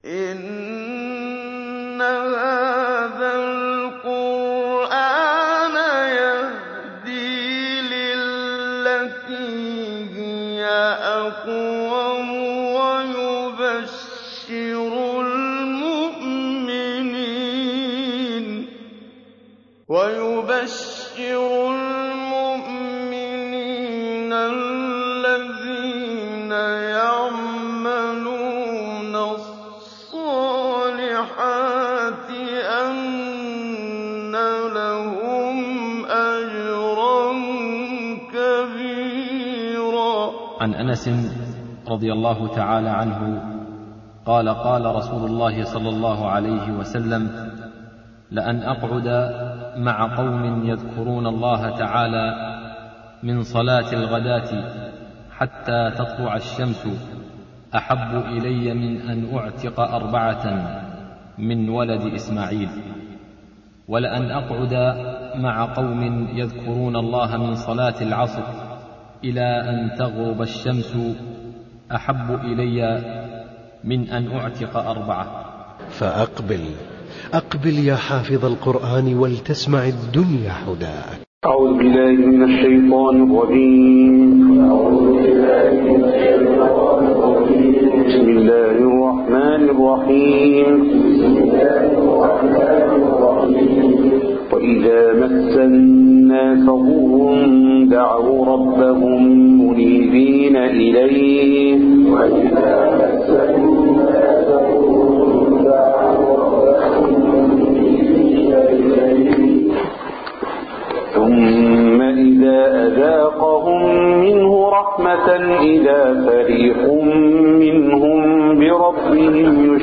إِنَّ هَٰذَا الْقُرْآنَ يَهْدِي لِلَّتِي هِيَ أَقْوَمُ وَيُبَشِّرُ الْمُؤْمِنِينَ الَّذِينَ يَعْمَلُونَ الصَّالِحَاتِ أَنَّ لَهُمْ أَجْرًا كَبِيرًا عن انس رضي الله تعالى عنه قال قال رسول الله صلى الله عليه وسلم لان اقعد مع قوم يذكرون الله تعالى من صلاه الغداه حتى تطلع الشمس احب الي من ان اعتق اربعه من ولد اسماعيل ولان اقعد مع قوم يذكرون الله من صلاه العصر الى ان تغرب الشمس احب الي من ان اعتق اربعه فأقبل أقبل يا حافظ القرآن ولتسمع الدنيا حداك أعوذ بالله من الشيطان الرجيم بسم الله الرحمن الرحيم وإذا مس الناس ضر دعوا ربهم منيبين إليه وإذا مس الناس ضر دعوا ربهم منيبين إليه ثم إذا أذاقهم منه رحمة إذا فريق منهم بربهم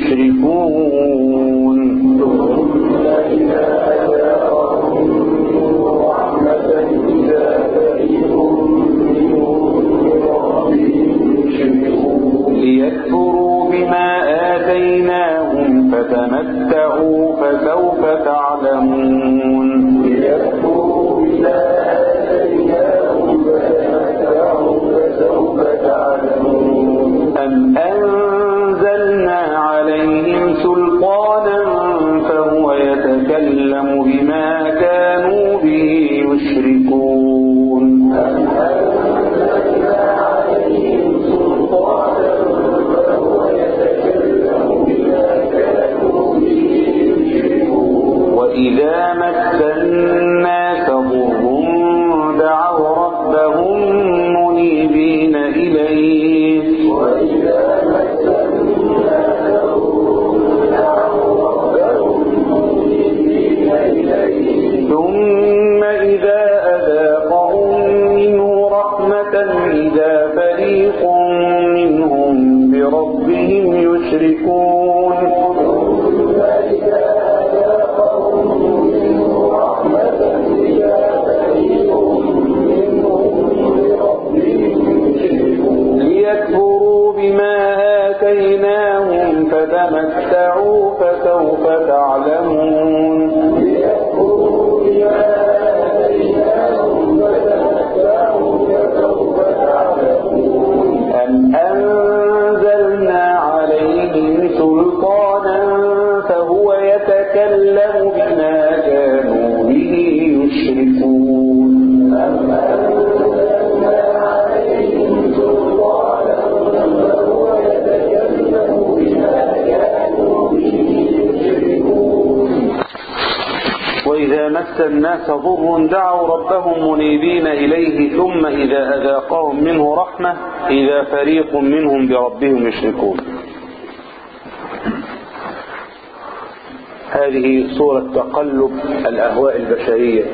يشركون ثم إذا أذاقهم منه رحمة إذا فريق منهم بربهم يشركون ليكفروا بما آتيناهم فتمتعوا فسوف تعلمون ليكفروا بما آتيناهم فتمتعوا فسوف تعلمون أم أنزلنا عليهم سلطانا فهو يتكلم بما كانوا به يشركون أم أنزلنا عليهم سلطانا فهو يتكلم بما كانوا به يشركون وإذا مس الناس ضر دعوا ربهم منيبين إليه وإذا مس الناس ضر دعوا ربهم منيبين إليه ثم إذا أذاقهم منه رحمة إذا فريق منهم بربهم يشركون ثم إذا أذاقهم منه رحمة إذا فريق منهم بربهم يشركون ليكفروا بما آتيناهم فتمتعوا فسوف تعلمون ليكفروا بما آتيناهم فتمتعوا فسوف تعلمون أم أنزلنا عليهم سلطانا فهو يتكلم بما كانوا به يشركون أم أنزلنا عليهم سلطانا فهو يتكلم بما كانوا به يشركون وإذا مس الناس ضر دعوا ربهم منيبين إليه ثم إذا أذاقهم منه رحمة إذا فريق منهم بربهم يشركون هذه صورة تقلب الأهواء البشرية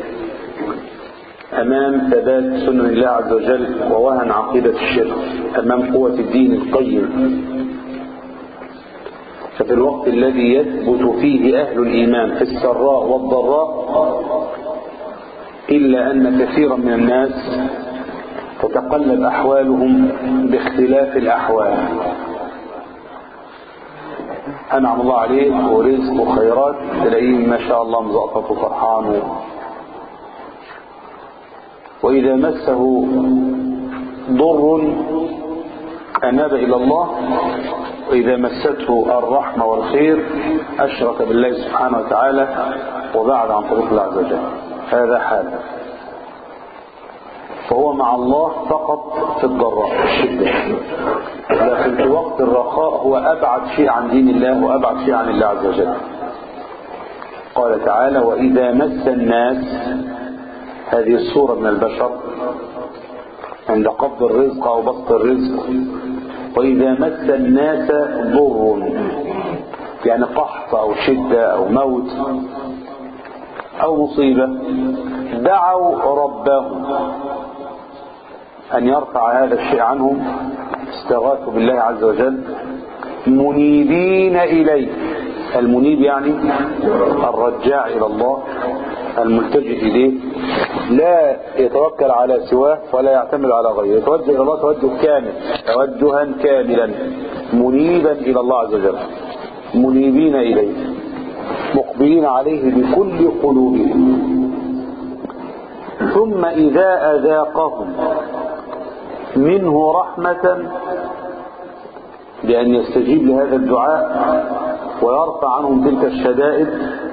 أمام ثبات سنن الله عز وجل ووهن عقيدة الشرك أمام قوة الدين القيم ففي الوقت الذي يثبت فيه أهل الإيمان في السراء والضراء إلا أن كثيرا من الناس تتقلب أحوالهم باختلاف الأحوال أنعم الله عليه ورزق وخيرات تلاقيه ما شاء الله مزقطط وفرحان و... وإذا مسه ضر أناب إلى الله وإذا مسته الرحمة والخير أشرك بالله سبحانه وتعالى وبعد عن طريق الله عز وجل هذا حال فهو مع الله فقط في الضراء في الشدة لكن في وقت الرخاء هو أبعد شيء عن دين الله وأبعد شيء عن الله عز وجل قال تعالى وإذا مس الناس هذه الصورة من البشر عند قبض الرزق أو بسط الرزق وإذا مس الناس ضر يعني قحط أو شدة أو موت أو مصيبة دعوا ربهم أن يرفع هذا الشيء عنهم استغاثوا بالله عز وجل منيبين إليه المنيب يعني الرجاع إلى الله الملتجئ إليه لا يتوكل على سواه ولا يعتمد على غيره يتوجه إلى الله توجه كامل توجها كاملا منيبا إلى الله عز وجل منيبين إليه مقبلين عليه بكل قلوبهم ثم إذا أذاقهم منه رحمة بأن يستجيب لهذا الدعاء ويرفع عنهم تلك الشدائد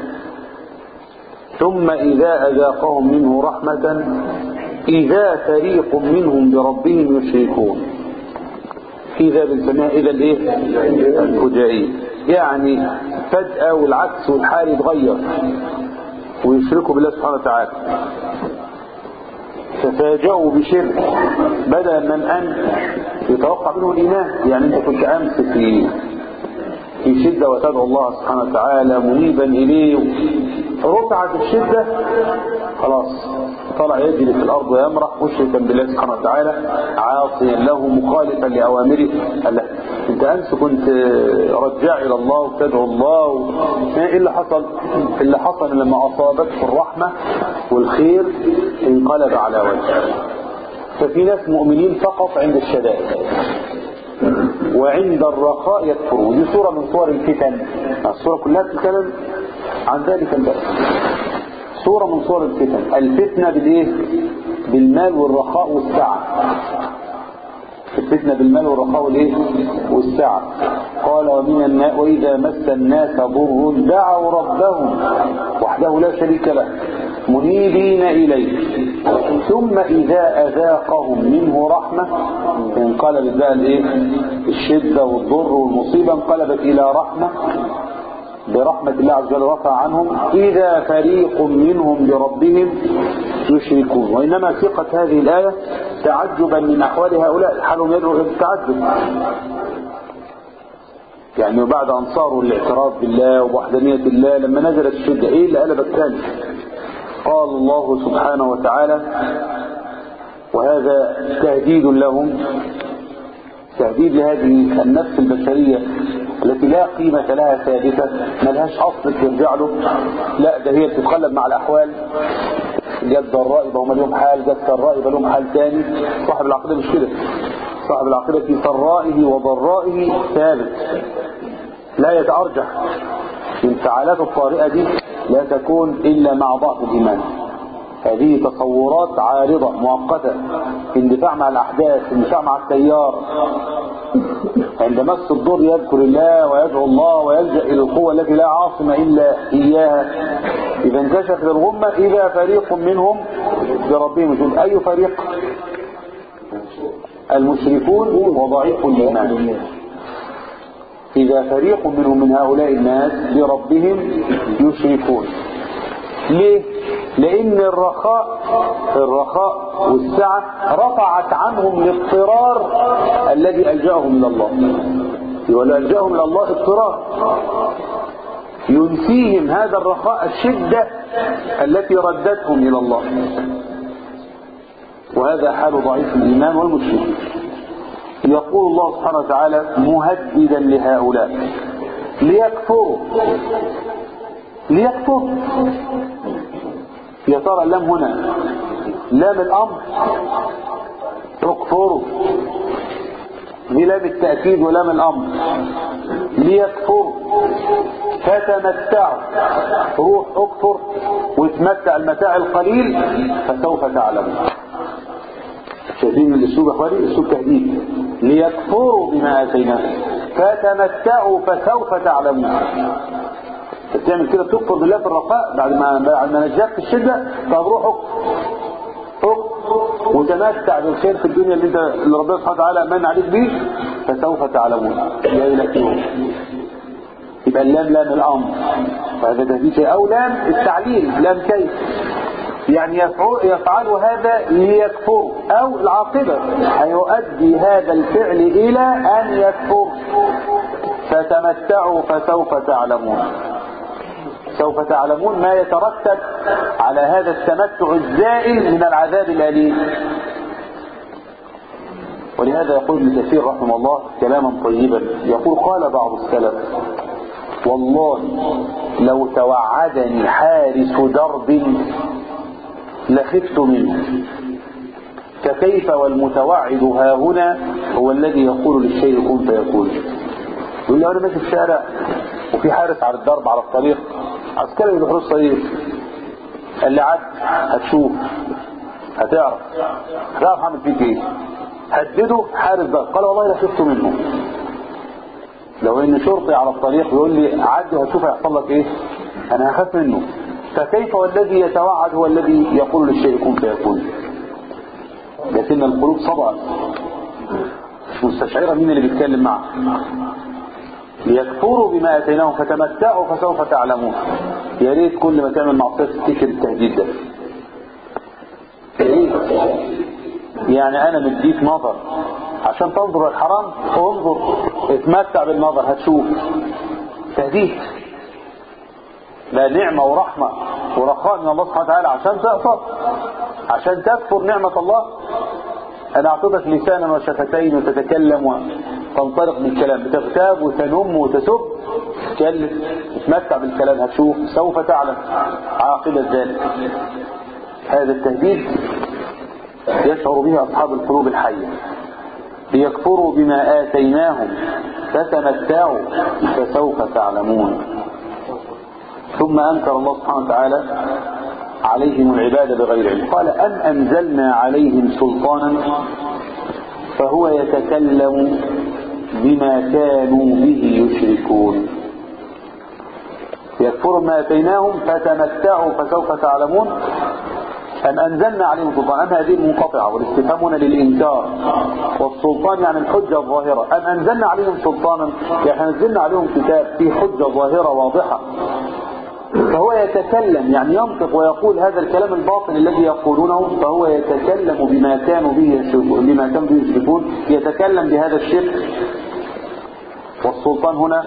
ثم إذا أذاقهم منه رحمة إذا فريق منهم بربهم يشركون إذا بنسميها إذا الإيه؟ الفجائية يعني فجأة والعكس والحال يتغير ويشركوا بالله سبحانه وتعالى تفاجأوا بشرك بدلا من أن يتوقع منه الإيمان يعني أنت كنت أمس في في شدة وتدعو الله سبحانه وتعالى منيبا إليه رفعت الشدة خلاص طلع يجري في الأرض ويمرح مشركا بالله سبحانه وتعالى عاصيا له مخالفا لأوامره قال لا انت أمس كنت رجاع إلى الله وتدعو الله و... ايه اللي حصل اللي حصل لما أصابته الرحمة والخير انقلب على وجهه ففي ناس مؤمنين فقط عند الشدائد وعند الرخاء يكفرون ودي صورة من صور الفتن الصورة كلها بتتكلم عن ذلك البأس صورة من صور الفتن الفتنة بالايه بالمال والرخاء والسعة الفتنة بالمال والرخاء والايه والسعة قال ومن الناس وإذا مس الناس ضر دعوا ربهم وحده لا شريك له منيبين إليه ثم إذا أذاقهم منه رحمة انقلبت بقى الايه الشدة والضر والمصيبة انقلبت إلى رحمة برحمة الله عز وجل رفع عنهم إذا فريق منهم بربهم يشركون وإنما ثقة هذه الآية تعجبا من أحوال هؤلاء حالهم يدعو إلى التعجب يعني بعد أن صاروا الاعتراف بالله ووحدانية الله لما نزلت الشدة إيه اللي قلب الثاني قال الله سبحانه وتعالى وهذا تهديد لهم تهديد لهذه النفس البشرية التي لا قيمة لها ثابتة ما لهاش أصل ترجع له لا ده هي بتتقلب مع الأحوال جد ضراء يبقى هم لهم حال جد سراء يبقى لهم حال تاني صاحب العقيدة مش كده صاحب العقيدة في سرائه وضرائه ثابت لا يتأرجح الانفعالات الطارئة دي لا تكون إلا مع ضعف الإيمان هذه تصورات عارضة مؤقتة اندفاع مع الأحداث اندفاع مع التيار عند مس الضر يذكر الله ويدعو الله ويلجأ إلى القوة التي لا عاصم إلا إياها إذا انكشفت الغمة إذا فريق منهم بربهم يشهد أي فريق المشركون وضعيف الإيمان إذا فريق منهم من هؤلاء الناس بربهم يشركون ليه؟ لأن الرخاء الرخاء والسعة رفعت عنهم الاضطرار الذي ألجأهم إلى الله ولا ألجأهم إلى الله اضطرار ينسيهم هذا الرخاء الشدة التي ردتهم إلى الله وهذا حال ضعيف الإيمان والمشرك يقول الله سبحانه وتعالى مهددا لهؤلاء ليكفروا ليكفروا يا ترى اللام هنا لام الأمر اكفروا دي لام التأكيد ولام الأمر ليكفروا فتمتعوا روح اكفر وتمتع المتاع القليل فسوف تعلمون شايفين الاسلوب يا اخواني اسلوب تهديد ليكفروا بما اتيناهم فتمتعوا فسوف تعلمون بتعمل كده بتكفر بالله في الرخاء بعد ما بعد ما نجاك في الشده طب روح اكفر اكفر وتمتع بالخير في الدنيا اللي انت اللي ربنا سبحانه وتعالى من عليك بيه فسوف تعلمون جاي لك يوم يبقى اللام لام الامر وهذا تهديد او لام التعليل لام كيف يعني يفعل, يفعل هذا ليكفر او العاقبة هيؤدي هذا الفعل الى ان يكفر فتمتعوا فسوف تعلمون سوف تعلمون ما يترتب على هذا التمتع الزائل من العذاب الأليم ولهذا يقول ابن كثير رحمه الله كلاما طيبا يقول قال بعض السلف والله لو توعدني حارس درب لخفت منه فكيف والمتوعد ها هنا هو الذي يقول للشيء كن فيكون يقول لي انا ماشي في الشارع وفي حارس على الضرب على الطريق عسكري بيحرس طريق قال لي عد هتشوف هتعرف هتعرف هعمل فيك ايه هدده حارس ضرب قال والله لا خفت منه لو ان شرطي على الطريق يقول لي عد وهتشوف هيحصل لك ايه انا هخاف منه فكيف والذي يتوعد هو الذي يقول للشيء كن فيكون لكن القلوب صدأت مش مستشعرة مين اللي بيتكلم معه ليكفروا بما اتيناهم فتمتعوا فسوف تعلمون يا ريت كل ما تعمل معصيه تفتكر التهديد ده يا ريت يعني انا مديك نظر عشان تنظر الحرام انظر اتمتع بالنظر هتشوف تهديد ده نعمة ورحمة ورخاء من الله سبحانه وتعالى عشان تأثر عشان تكفر نعمة الله أنا أعطيتك لسانا وشفتين وتتكلم وتنطلق بالكلام بتغتاب وتنم وتسب تكلم تتمتع بالكلام هتشوف سوف تعلم عاقبة ذلك هذا التهديد يشعر به أصحاب القلوب الحية ليكفروا بما آتيناهم فتمتعوا فسوف تعلمون ثم أنكر الله سبحانه وتعالى عليهم العبادة بغير علم قال أم أنزلنا عليهم سلطانا فهو يتكلم بما كانوا به يشركون يكفر ما أتيناهم فتمتعوا فسوف تعلمون أم أنزلنا عليهم سلطان أم هذه المنقطعة والاستفهام هنا للإنكار والسلطان يعني الحجة الظاهرة أم أنزلنا عليهم سلطانا يعني نزلنا عليهم كتاب فيه حجة ظاهرة واضحة فهو يتكلم يعني ينطق ويقول هذا الكلام الباطل الذي يقولونه فهو يتكلم بما كانوا به يشركون بما كانوا به يشركون يتكلم بهذا الشرك والسلطان هنا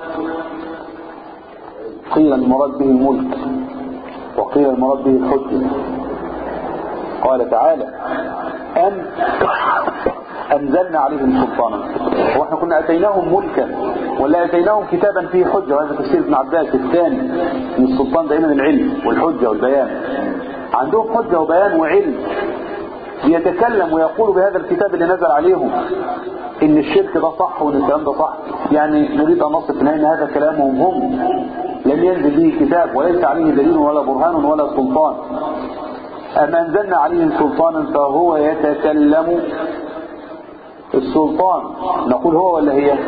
قيل المراد به الملك وقيل المراد به الحجة قال تعالى أم أنزلنا عليهم سلطانا واحنا كنا أتيناهم ملكا ولا أتيناهم كتابا فيه حجة وهذا تفسير ابن عباس الثاني من السلطان دائما العلم والحجة والبيان عندهم حجة وبيان وعلم يتكلم ويقول بهذا الكتاب اللي نزل عليهم ان الشرك ده صح وان الكلام ده صح يعني نريد ان نصف ان هذا كلامهم هم لم ينزل به كتاب وليس عليه دليل ولا برهان ولا سلطان أم أنزلنا عليهم سلطانا فهو يتكلم السلطان نقول هو ولا هي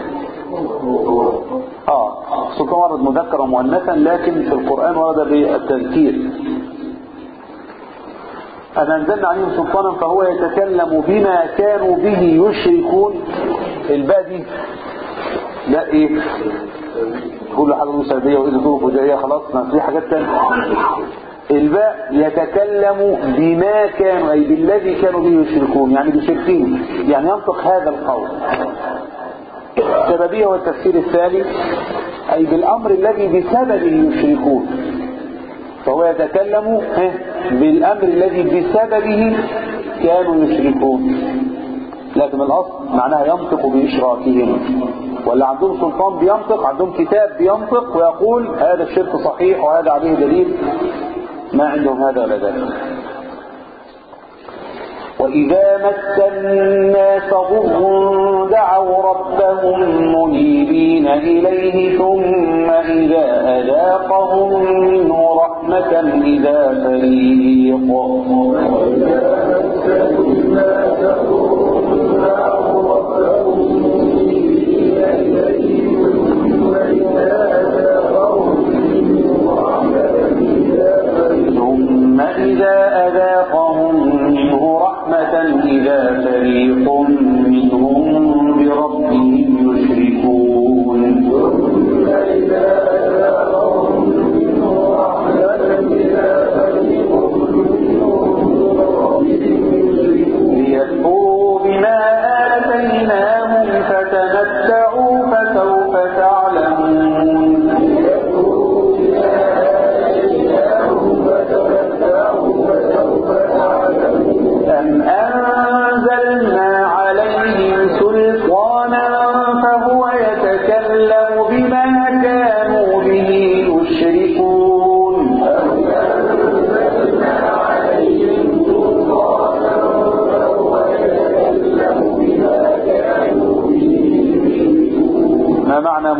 آه السلطان ورد مذكرا ومؤنثا لكن في القرآن ورد بالتذكير أم أنزلنا عليهم سلطانا فهو يتكلم بما كانوا به يشركون الباء دي لا ايه كل حاجة سلبية وإذا تقول فجائية خلاص ما في حاجات تانية الباء يتكلم بما كانوا أي بالذي كانوا به يشركون يعني بشركين يعني ينطق هذا القول السببية والتفسير الثاني أي بالأمر الذي بسببه يشركون فهو يتكلم بالأمر الذي بسببه كانوا يشركون لكن الأصل معناها ينطق بإشراكهم ولا عندهم سلطان بينطق عندهم كتاب بينطق ويقول هذا الشرك صحيح وهذا عليه دليل ما عندهم هذا ولا ذلك وإذا مس الناس ضر دعوا ربهم منيبين إليه ثم إذا أذاقهم منه رحمة إذا فريق وإذا مس الناس ضر دعوا ربهم منيبين إليه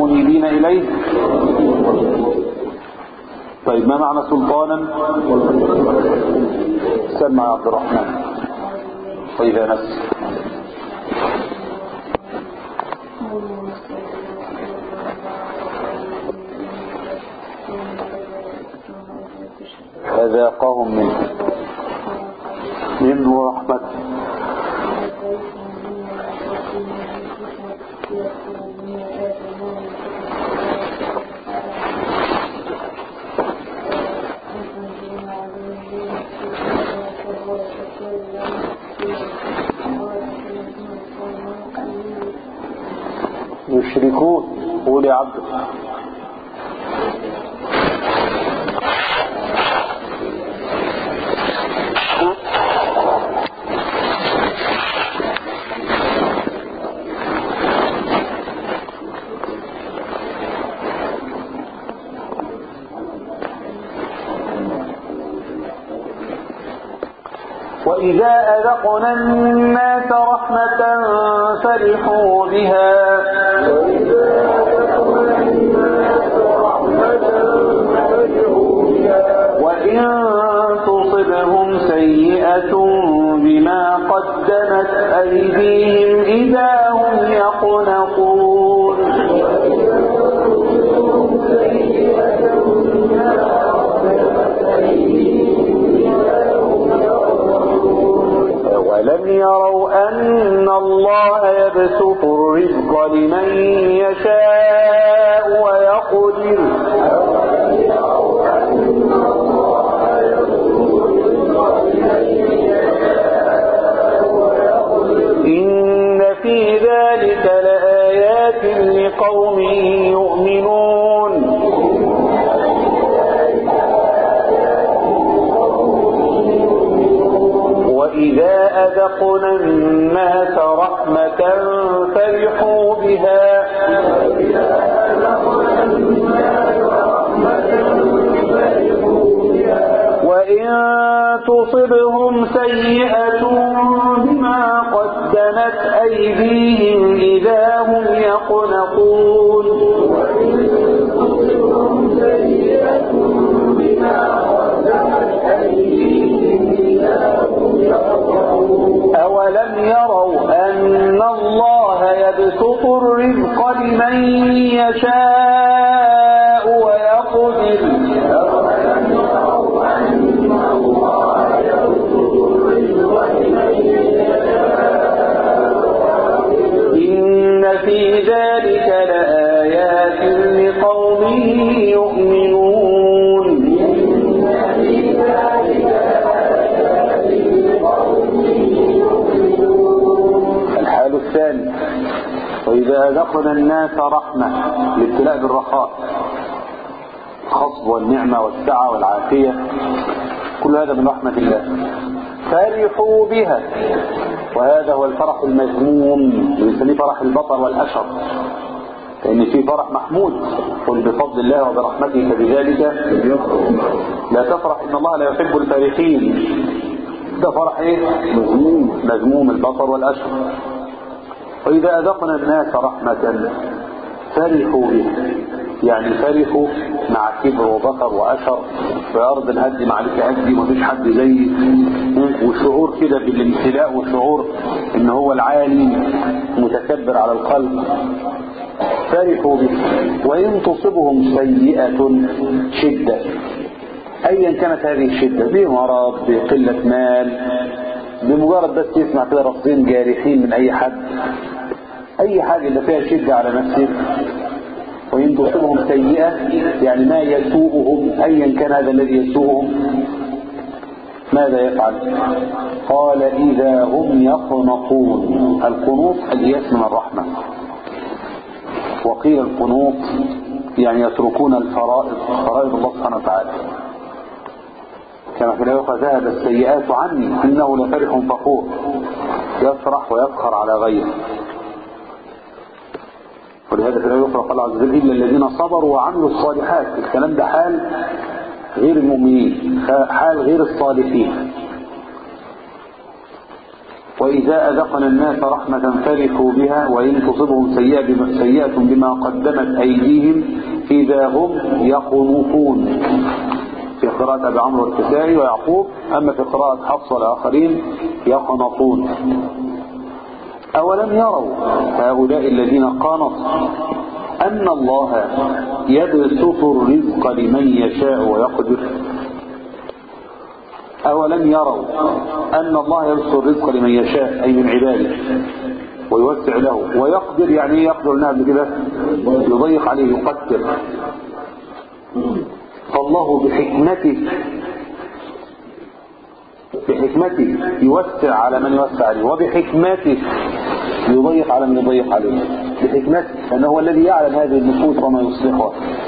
منيبين إليه طيب ما معنى سلطانا سمع عبد الرحمن وإذا نفس فذاقهم منه منه رحمة يشركون قول يا عبد وإذا أذقنا الناس رحمة فرحوا بها وإن تصبهم سيئة بما قدمت أيديهم إذا هم يقنطون ولم يروا أن الله يبسط الرزق لمن يشاء ويقدر إن في ذلك لآيات لقوم يؤمنون وإذا أذقنا الناس رحمة فرحوا بها وإن تصبهم سيئة بما قدمت أيديهم إذا هم يقنطون أولم يروا أن الله يبسط الرزق لمن يشاء ويقدر إن في ذلك لآيات لقوم يؤمنون الحال الثاني وإذا أذقنا الناس رحمة الابتلاء بالرخاء الخصب والنعمة والسعة والعافية كل هذا من رحمة الله فرحوا بها وهذا هو الفرح المذموم اللي بنسميه فرح البطر والأشر لأن في فرح محمود قل بفضل الله وبرحمته فبذلك لا تفرح إن الله لا يحب الفارحين ده فرح ايه مذموم مذموم البصر والأشر وإذا أذقنا الناس رحمة فرحوا به يعني فرحوا مع كبر وبطر وأشر في أرض الهد معلك هدي ومفيش حد زي وشعور كده بالامتلاء وشعور ان هو العالي متكبر على الخلق فرحوا به وإن تصبهم سيئة شدة ايا كانت هذه الشدة بمرض بقلة مال بمجرد بس يسمع كده رصين جارحين من اي حد اي حاجة اللي فيها شدة على نفسه وإن تصبهم سيئة يعني ما يسوءهم ايا كان هذا الذي يسوءهم ماذا يفعل قال إذا هم يقنطون القنوط الياس من الرحمة وقيل القنوط يعني يتركون الفرائض فرائض الله سبحانه وتعالى كما في الآية ذهب السيئات عني إنه لفرح فخور يفرح ويفخر على غيره ولهذا في الآية يقرأ قال عز وجل إلا الذين صبروا وعملوا الصالحات الكلام ده حال غير المؤمنين حال غير الصالحين وإذا أذقنا الناس رحمة فرحوا بها وإن تصبهم سيئة بما, سيئة بما قدمت أيديهم إذا هم يقنطون في قراءة أبي عمرو الكسائي ويعقوب أما في قراءة حفص والآخرين يقنطون أولم يروا هؤلاء الذين قانطوا أن الله يبسط الرزق لمن يشاء ويقدر أولم يروا أن الله يبسط الرزق لمن يشاء أي من عباده ويوسع له ويقدر يعني ايه يقدر لنا قبل كده يضيق عليه يقدر فالله بحكمته بحكمته يوسع على من يوسع عليه وبحكمته يضيق على من يضيق عليه بحكمته لأنه هو الذي يعلم هذه النفوس وما يصلحها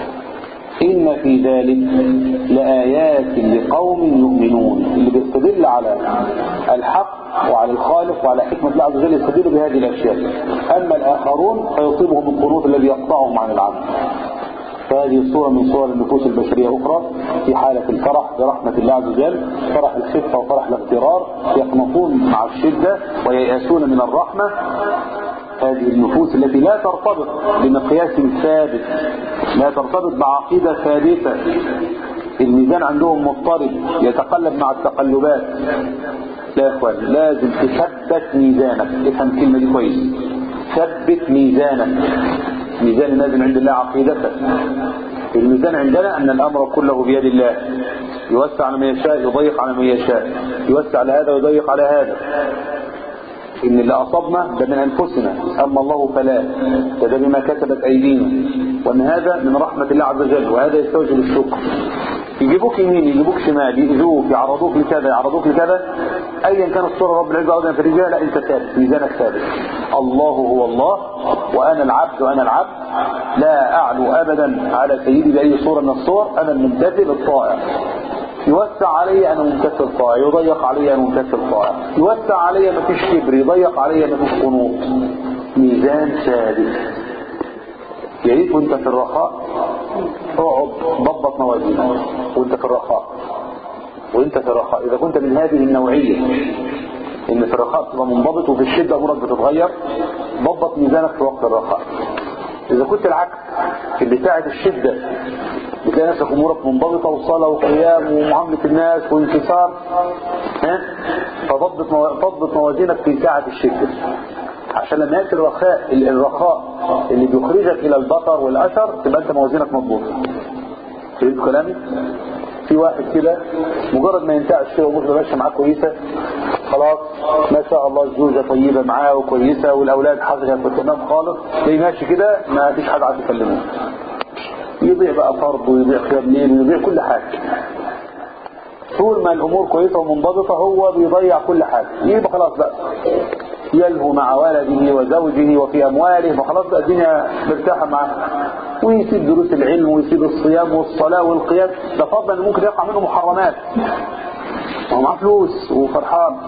إن في ذلك لآيات لقوم يؤمنون اللي بيستدل على الحق وعلى الخالق وعلى حكمة الله عز وجل يستدل بهذه الأشياء أما الآخرون فيصيبهم القنوط الذي يقطعهم عن العمل فهذه صورة من صور النفوس البشرية أخرى في حالة الفرح برحمة الله عز وجل فرح الخفة وفرح الاغترار يقنطون مع الشدة وييأسون من الرحمة هذه النفوس التي لا ترتبط بمقياس ثابت لا ترتبط بعقيدة ثابتة الميزان عندهم مضطرب يتقلب مع التقلبات لا يا اخوان لازم تثبت ميزانك افهم الكلمة دي كويس ثبت ميزانك ميزان لازم عند الله عقيدتك الميزان عندنا أن الأمر كله بيد الله يوسع على من يشاء يضيق على من يشاء يوسع على هذا ويضيق على هذا إن اللي أصبنا ده من أنفسنا أما الله فلا فده بما كتبت أيدينا وأن هذا من رحمة الله عز وجل وهذا يستوجب الشكر يجيبوك يمين يجيبوك شمال يؤذوك يعرضوك لكذا يعرضوك لكذا ايا كان الصورة رب العزة عودا في الرجال لا انت ثابت ميزانك ثابت الله هو الله وانا العبد وانا العبد لا اعلو ابدا على سيدي باي صورة من الصور انا الممتثل الطائع يوسع علي انا ممتثل طائع يضيق علي انا ممتثل طائع يوسع علي مفيش كبر يضيق علي مفيش قنوط ميزان ثابت يا ريت وانت في الرخاء اقعد ضبط موازينك وانت في الرخاء وانت في الرخاء اذا كنت من هذه النوعية ان في الرخاء تبقى منضبط وفي الشدة امورك بتتغير ضبط ميزانك في وقت الرخاء اذا كنت العكس اللي ساعة الشدة بتلاقي نفسك امورك منضبطة وصلاة وقيام ومعاملة الناس وانكسار ها فضبط مو... ضبط موازينك في ساعة الشدة عشان لما ياتي الرخاء الرخاء اللي بيخرجك الى البطر والاثر تبقى انت موازينك مضبوطه فهمت كلامي في واحد كده مجرد ما ينتعش كده واموره ماشيه معاه كويسه خلاص ما شاء الله الزوجه طيبه معاه وكويسه والاولاد حاجه تمام خالص تلاقيه ماشي كده ما فيش حد عايز يكلمه يضيع بقى فرض ويضيع قيام ليل ويضيع كل حاجه طول ما الامور كويسه ومنضبطه هو بيضيع كل حاجه يبقى خلاص بقى يلهو مع ولده وزوجه وفي أمواله وخلاص بقى الدنيا مرتاحة معاه ويسيب دروس العلم ويسيب الصيام والصلاة والقيام ده فضلا ممكن يقع منه محرمات هو معاه فلوس وفرحان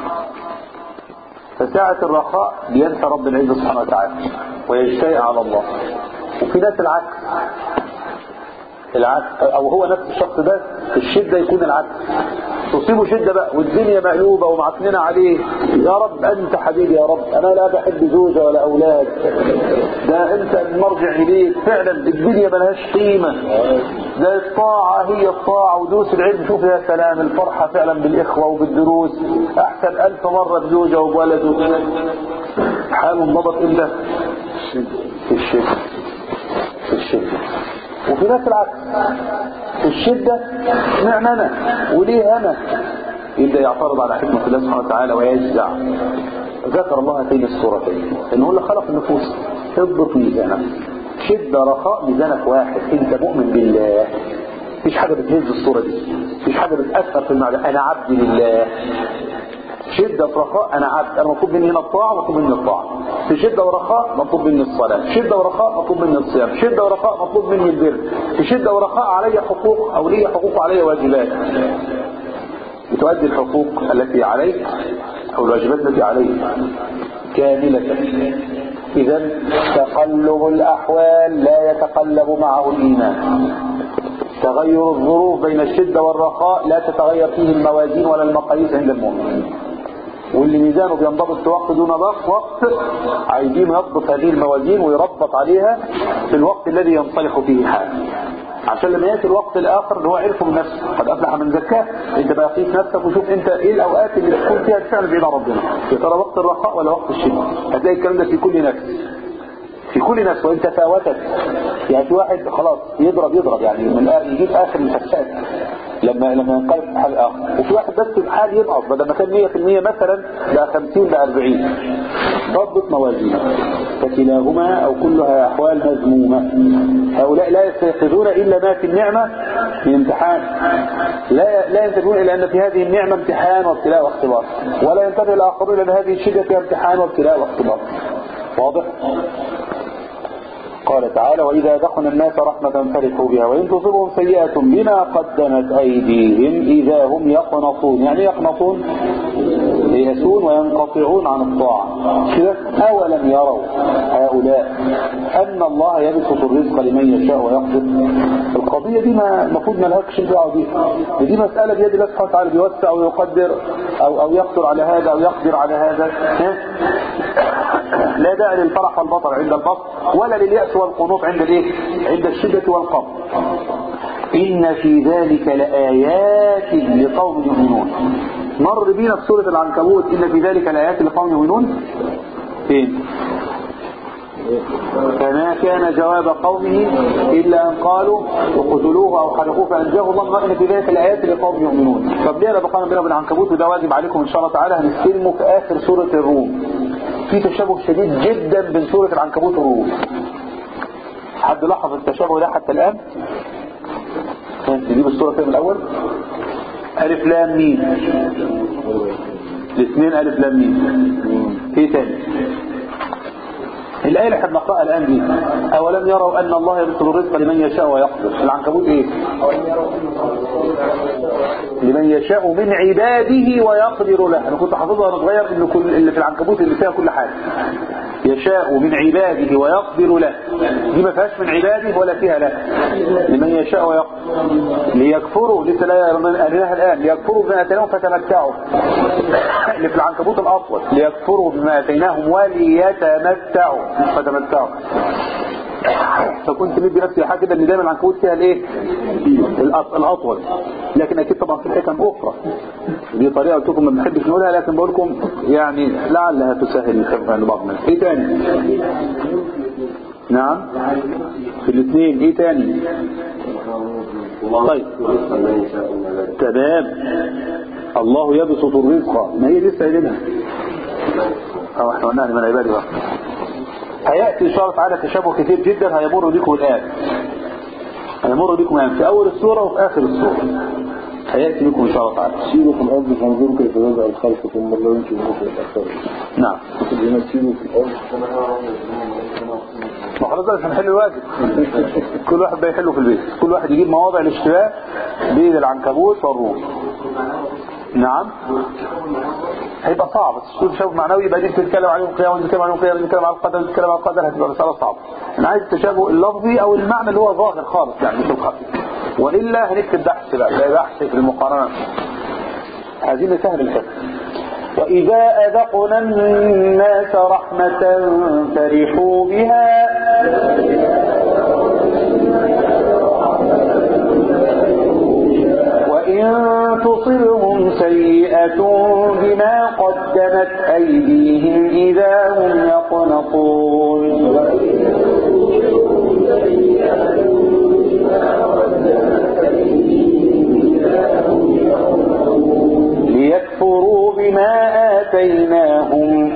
فساعة الرخاء بينسى رب العزة سبحانه وتعالى ويجترئ على الله وفي ناس العكس العكس او هو نفس الشخص ده في الشدة يكون العكس تصيبه شدة بقى والدنيا مقلوبة ومعكنين عليه يا رب انت حبيبي يا رب انا لا بحب زوجة ولا اولاد ده انت المرجع اليك فعلا الدنيا ملهاش قيمة ده الطاعة هي الطاعة ودروس العلم شوف يا سلام الفرحة فعلا بالاخوة وبالدروس احسن الف مرة بزوجة وبولد حاله انضبط امتى في الشدة في الشدة وفي ناس العكس في الشدة نعم أنا وليه أنا يبدأ يعترض على حكمة الله سبحانه وتعالى ويجزع ذكر الله هاتين الصورتين إنه اللي خلق النفوس اضبط ميزانك شدة رخاء ميزانك واحد انت مؤمن بالله مفيش حاجة بتهز الصورة دي مفيش حاجة بتأثر في المعنى أنا عبد لله شدة ورخاء أنا عبد أنا مطلوب مني هنا الطاعة مطلوب مني الطاعة في شدة ورخاء مطلوب مني الصلاة شدة ورخاء مطلوب مني الصيام شدة ورخاء مطلوب مني البر في شدة ورخاء علي حقوق أو لي حقوق علي واجبات بتؤدي الحقوق التي عليك أو الواجبات التي عليك كاملة إذا تقلب الأحوال لا يتقلب معه الإيمان تغير الظروف بين الشدة والرخاء لا تتغير فيه الموازين ولا المقاييس عند المؤمنين واللي ميزانه بينضبط في وقت دون ضغط وقت عايزين يضبط هذه الموازين ويربط عليها في الوقت الذي ينصلح فيه حال عشان لما ياتي الوقت الاخر اللي هو عرفه من نفسه قد افلح من زكاه انت بقى قيس نفسك وشوف انت ايه الاوقات اللي تكون فيها الفعل بعيد عن ربنا يا ترى وقت الرخاء ولا وقت الشده هتلاقي الكلام ده في كل نفس في كل نفس وانت فاوتت يعني في واحد خلاص يضرب يضرب يعني من الآ- يجيب اخر المسكسات لما لما ينقلب في حال اخر وفي واحد بس في حال يضعف بدل ما كان 100% مثلا بقى 50 بقى 40 ضبط موازينه فكلاهما او كلها احوال مذمومه هؤلاء لا يستيقظون الا ما في النعمه من امتحان لا لا ينتبهون الى ان في هذه النعمه امتحان وابتلاء واختبار ولا ينتبه الاخرون الى ان هذه الشده فيها امتحان وابتلاء واختبار واضح قال تعالى وإذا دخل الناس رحمة فرحوا بها وإن تصبهم سيئة بما قدمت أيديهم إذا هم يقنطون يعني يقنطون ييأسون وينقطعون عن الطاعة كده أولم يروا هؤلاء أن الله يبسط الرزق لمن يشاء ويقدر القضية دي ما المفروض ما لهاش دعوة بيها دي مسألة بيد الله سبحانه وتعالى بيوسع ويقدر أو أو يقدر على هذا أو يقدر على هذا ها؟ لا داعي للفرح والبطر عند البطر ولا لليأس والقنوط عند الايه عند الشدة والقبض إن في ذلك لآيات لقوم يؤمنون مر بينا في سورة العنكبوت إن في ذلك لآيات لقوم يؤمنون فين فما كان جواب قومه إلا أن قالوا وقتلوه أو حرقوه فأنجاه الله ما إن في ذلك الآيات لقوم يؤمنون طب ليه بقى بينا وبين العنكبوت وده واجب عليكم إن شاء الله تعالى هنستلمه في آخر سورة الروم في تشابه شديد جدا بين سورة العنكبوت والروم حد لاحظ التشابه ده حتى الآن نجيب السورة من الأول ألف لام ميم الاثنين ألف لام ميم في تاني الآية اللي احنا بنقرأها الآن دي أولم يروا أن الله يبسط الرزق لمن يشاء ويقدر العنكبوت إيه لمن يشاء من عباده ويقدر له أنا كنت حافظها وأنا صغير إن كل اللي في العنكبوت اللي فيها كل حاجة يشاء من عباده ويقدر له دي ما فيهاش من عباده ولا فيها له لمن يشاء ويقدر ليكفروا لسه لا قالناها الآن ليكفروا بما آتيناهم فتمتعوا اللي في العنكبوت الأسود ليكفروا بما آتيناهم وليتمتعوا مش فتمتعوا فكنت مدي نفسي حاجه كده ان دايما العنكبوت فيها الايه الأط- الاطول لكن اكيد طبعا في حكم اخرى دي طريقه قلت لكم ما بنحبش نقولها لكن بقول لكم يعني لعلها تسهل الخف عند بعض الناس ايه تاني نعم في الاثنين ايه تاني طيب تمام الله يبسط الرزق ما هي لسه قايلينها او احنا قلنا من عبادي بقى هيأتي إن شاء الله تعالى تشابه كثير جدا هيمر بكم الآن هيمر بكم الآن في أول السورة وفي آخر السورة هيأتي بكم إن شاء الله تعالى سيروا في الأرض فانظروا كيف يبدأ الخلق ثم الله ينشئ في الآخرة نعم هنا سيروا في الأرض ما خلاص بقى مش هنحل الواجب كل واحد بقى يحله في البيت كل واحد يجيب مواضع الاشتباه بين العنكبوت والروم نعم هيبقى صعب السور تشابه معنوي يبقى دي بتتكلم عليهم قيام ودي بتتكلم عليهم قيام ودي بتتكلم على القدر ودي بتتكلم على القدر هتبقى مسألة صعبة انا عايز التشابه اللفظي او المعنى اللي هو ظاهر خالص يعني مش الخفي والا هنكتب بحث بقى لا بحث في المقارنة عايزين نسهل الحفظ وإذا أذقنا الناس رحمة فرحوا بها وإن تصبهم سيئة بما قدمت أيديهم إذا هم يقنطون ليكفروا بما آتيناهم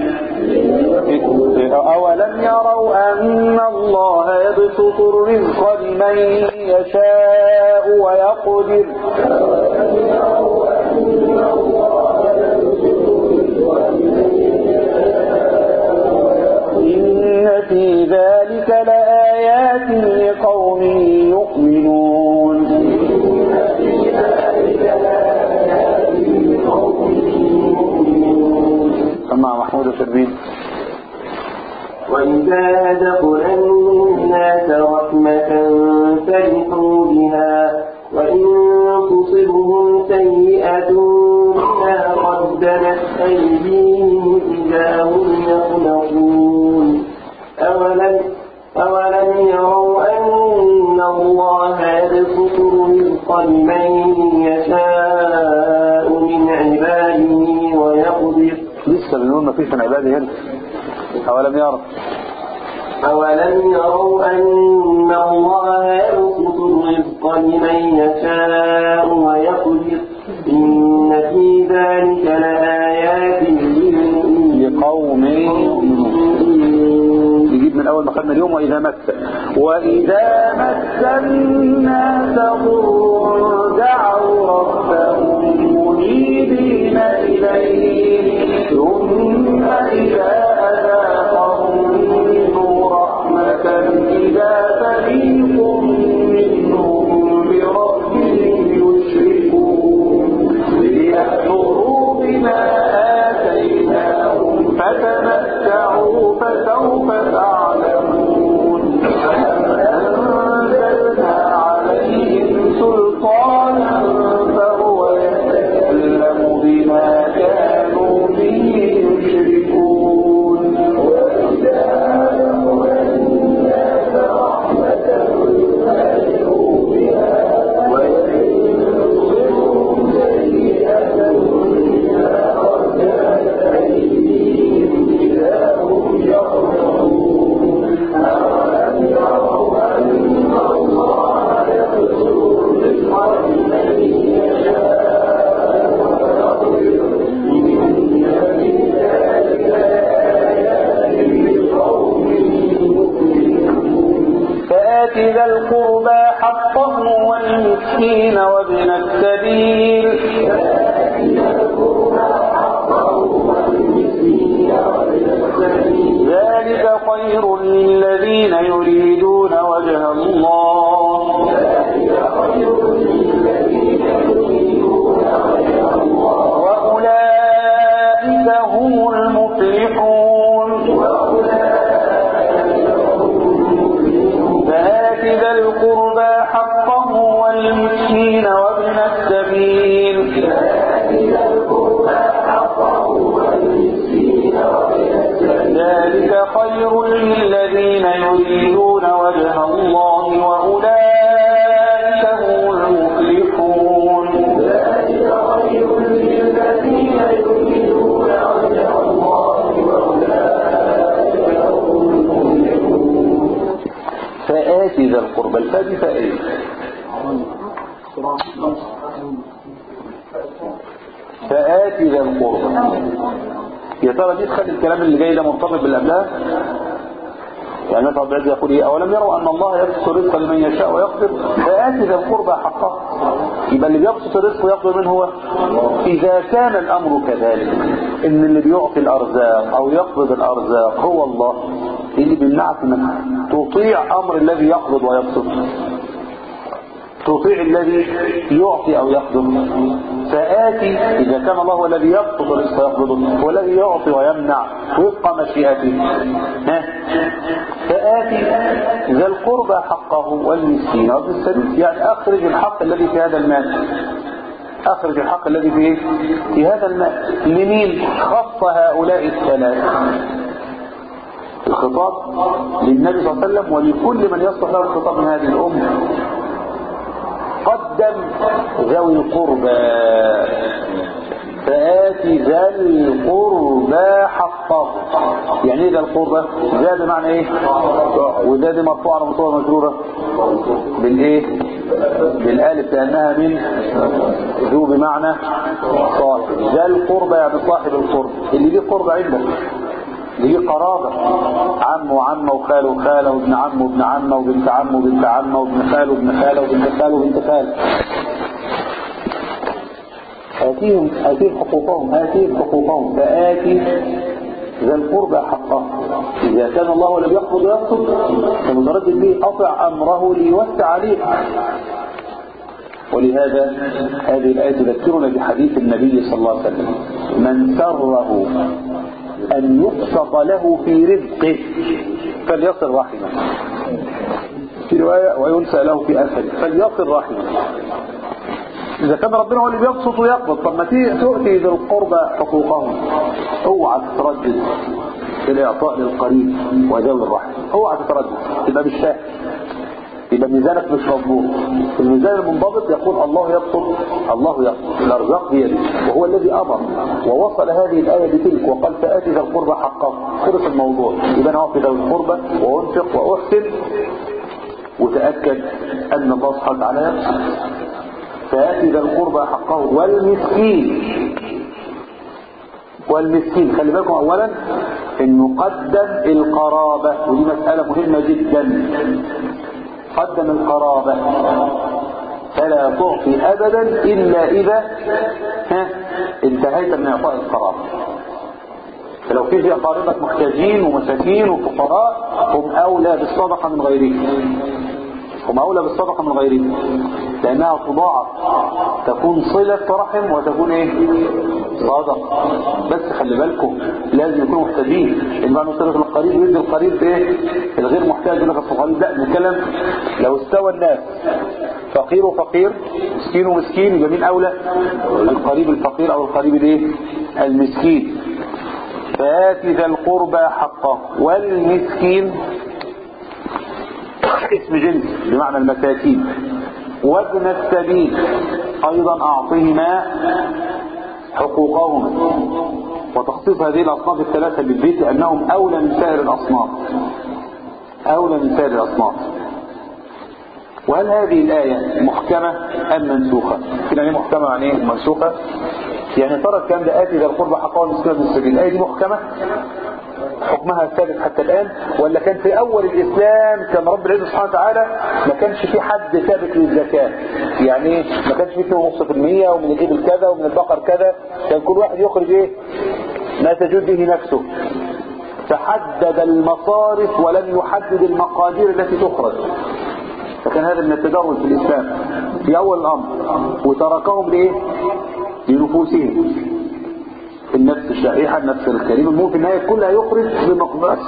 أولم يروا أن الله يبسط الرزق لمن يشاء ويقدر إن في ذلك لآيات لقوم يؤمنون سمع محمود الشربين وإذا أذقنا الناس رحمة فرحوا بها وإن تصبهم سيئة بما قدمت أيديهم إذا هم يخلقون أولم أولم يروا أن الله يبسط الرزق لمن يشاء من عباده ويقدر لسه بنقول ما فيش من عباده هنا أولم يرى أولم يروا أن الله يبسط الرزق لمن يشاء ويقدر إن في ذلك لآيات للمؤمنين لقوم يجيب من أول ما خدنا اليوم وإذا مس وإذا مس الناس ضر دعوا ربهم منيبين إليه ثم إذا أذاقهم منه رحمة إذا فريق منهم بربهم يشركون ليكفروا بما آتيناهم فتمتعوا فسوف تعلمون أنزلنا عليهم سلطانا فهو يتكلم بما كانوا به يشركون فآت ذا القربى حقه والمسكين وابن السبيل ذلك خير للذين يريدون وجه الله وأولئك هم المفلحون فآت ذا القربى حقه والمسكين وابن السبيل ذلك خير للذين يريدون وجه الله وأولئك هم المفلحون فآت ذا القربى الفادي فآت فآت ذا القربى يا ترى دي تخلي الكلام اللي جاي ده مرتبط باللي قبلها يعني مثلا رب العزة يقول ايه اولم يروا ان الله يبسط الرزق لمن يشاء ويقدر فآت ذا القربى حقه يبقى اللي بيبسط الرزق ويقدر من هو اذا كان الامر كذلك ان اللي بيعطي الارزاق او يقبض الارزاق هو الله اللي بيمنعك انك تطيع امر الذي يقبض ويبسط تطيع الذي يعطي او يقبض فآتي إذا كان الله هو الذي يبسط الرزق ويقبضه هو الذي يعطي ويمنع وفق مشيئته ها؟ فآتي ذا القربى حقه والمسكين وابن السبيل يعني أخرج الحق الذي في هذا المال أخرج الحق الذي في إيه؟ في هذا المال لمين خص هؤلاء الثلاث الخطاب للنبي صلى الله عليه وسلم ولكل من يصلح له الخطاب من هذه الأمة قدم ذوي القربى فآتي ذا القربى حقه يعني ايه ذا القربى ذا بمعنى ايه وذا دي مرفوعة مرفوعة مجرورة بالايه بالالف لانها من ذو بمعنى صاحب ذا القربى يعني صاحب القرب اللي ليه قرب عندك ليه قرابة عم وعمة وخال وخالة وابن عم وابن عمة وبنت عم وبنت عمة وابن خال وابن خالة وبنت خال وبنت خال آتيهم آتيهم حقوقهم آتيهم حقوقهم فآتي ذا القربى حقه إذا كان الله لم يقبض ويقصد فمتردد به أطع أمره ليوسع عليه ولهذا هذه الآية تذكرنا بحديث النبي صلى الله عليه وسلم من سره أن يبسط له في رزقه فليصل رحمه في رواية وينسى له في أثره فليصل رحمه إذا كان ربنا هو اللي بيبسط ويقبض طب ما تيجي تؤتي ذي القربى حقوقهم اوعى تتردد في الإعطاء للقريب وذوي الرحم اوعى تتردد يبقى مش فاهم يبقى ميزانك مش مضبوط الميزان المنضبط يقول الله يبسط الله يبسط الارزاق بيده وهو الذي امر ووصل هذه الايه بتلك وقال فاتي ذا القربى حقه خلص الموضوع يبقى انا اعطي ذوي القربى وانفق واحسن وتاكد ان الله سبحانه وتعالى يبسط فاتي ذا القربى حقه والمسكين والمسكين خلي بالكم اولا ان نقدم القرابه ودي مساله مهمه جدا قدم القرابة فلا تعطي أبدا إلا إذا ها انتهيت من إعطاء القرابة فلو في في أقاربك محتاجين ومساكين وفقراء هم أولى بالصدقة من غيرهم هم أولى بالصدقة من غيرهم لأنها تضاعف تكون صلة رحم وتكون إيه صدقة بس خلي بالكم لازم يكونوا محتاجين إن بقى صلة القريب يدي القريب إيه الغير محتاج لك القريب لا نتكلم لو استوى الناس فقير وفقير مسكين ومسكين يبقى مين أولى القريب الفقير أو القريب الإيه المسكين فآت ذا القربى حقه والمسكين اسم جنس بمعنى المساكين وابن السبيل ايضا اعطهما حقوقهما وتخصيص هذه الاصناف الثلاثه بالبيت لانهم اولى من سائر الاصناف اولى من سائر الاصناف وهل هذه الآية محكمة أم منسوخة؟ يعني محكمة يعني ايه منسوخة؟ يعني ترى الكلام ده آتي ذا القربى حقه المسكين من السبيل الآية دي محكمة؟ حكمها ثابت حتى الآن ولا كان في أول الإسلام كان رب العزة سبحانه وتعالى ما كانش في حد ثابت للزكاة يعني ما كانش في 2.5% ومن الإبل كذا ومن البقر كذا كان كل واحد يخرج إيه ما تجود به نفسه فحدد المصارف ولم يحدد المقادير التي تخرج فكان هذا من التدرج في الإسلام في أول الأمر وتركهم لإيه لنفوسهم النفس الشريحة النفس الكريمة المهم في النهاية كلها يخرج بمقدار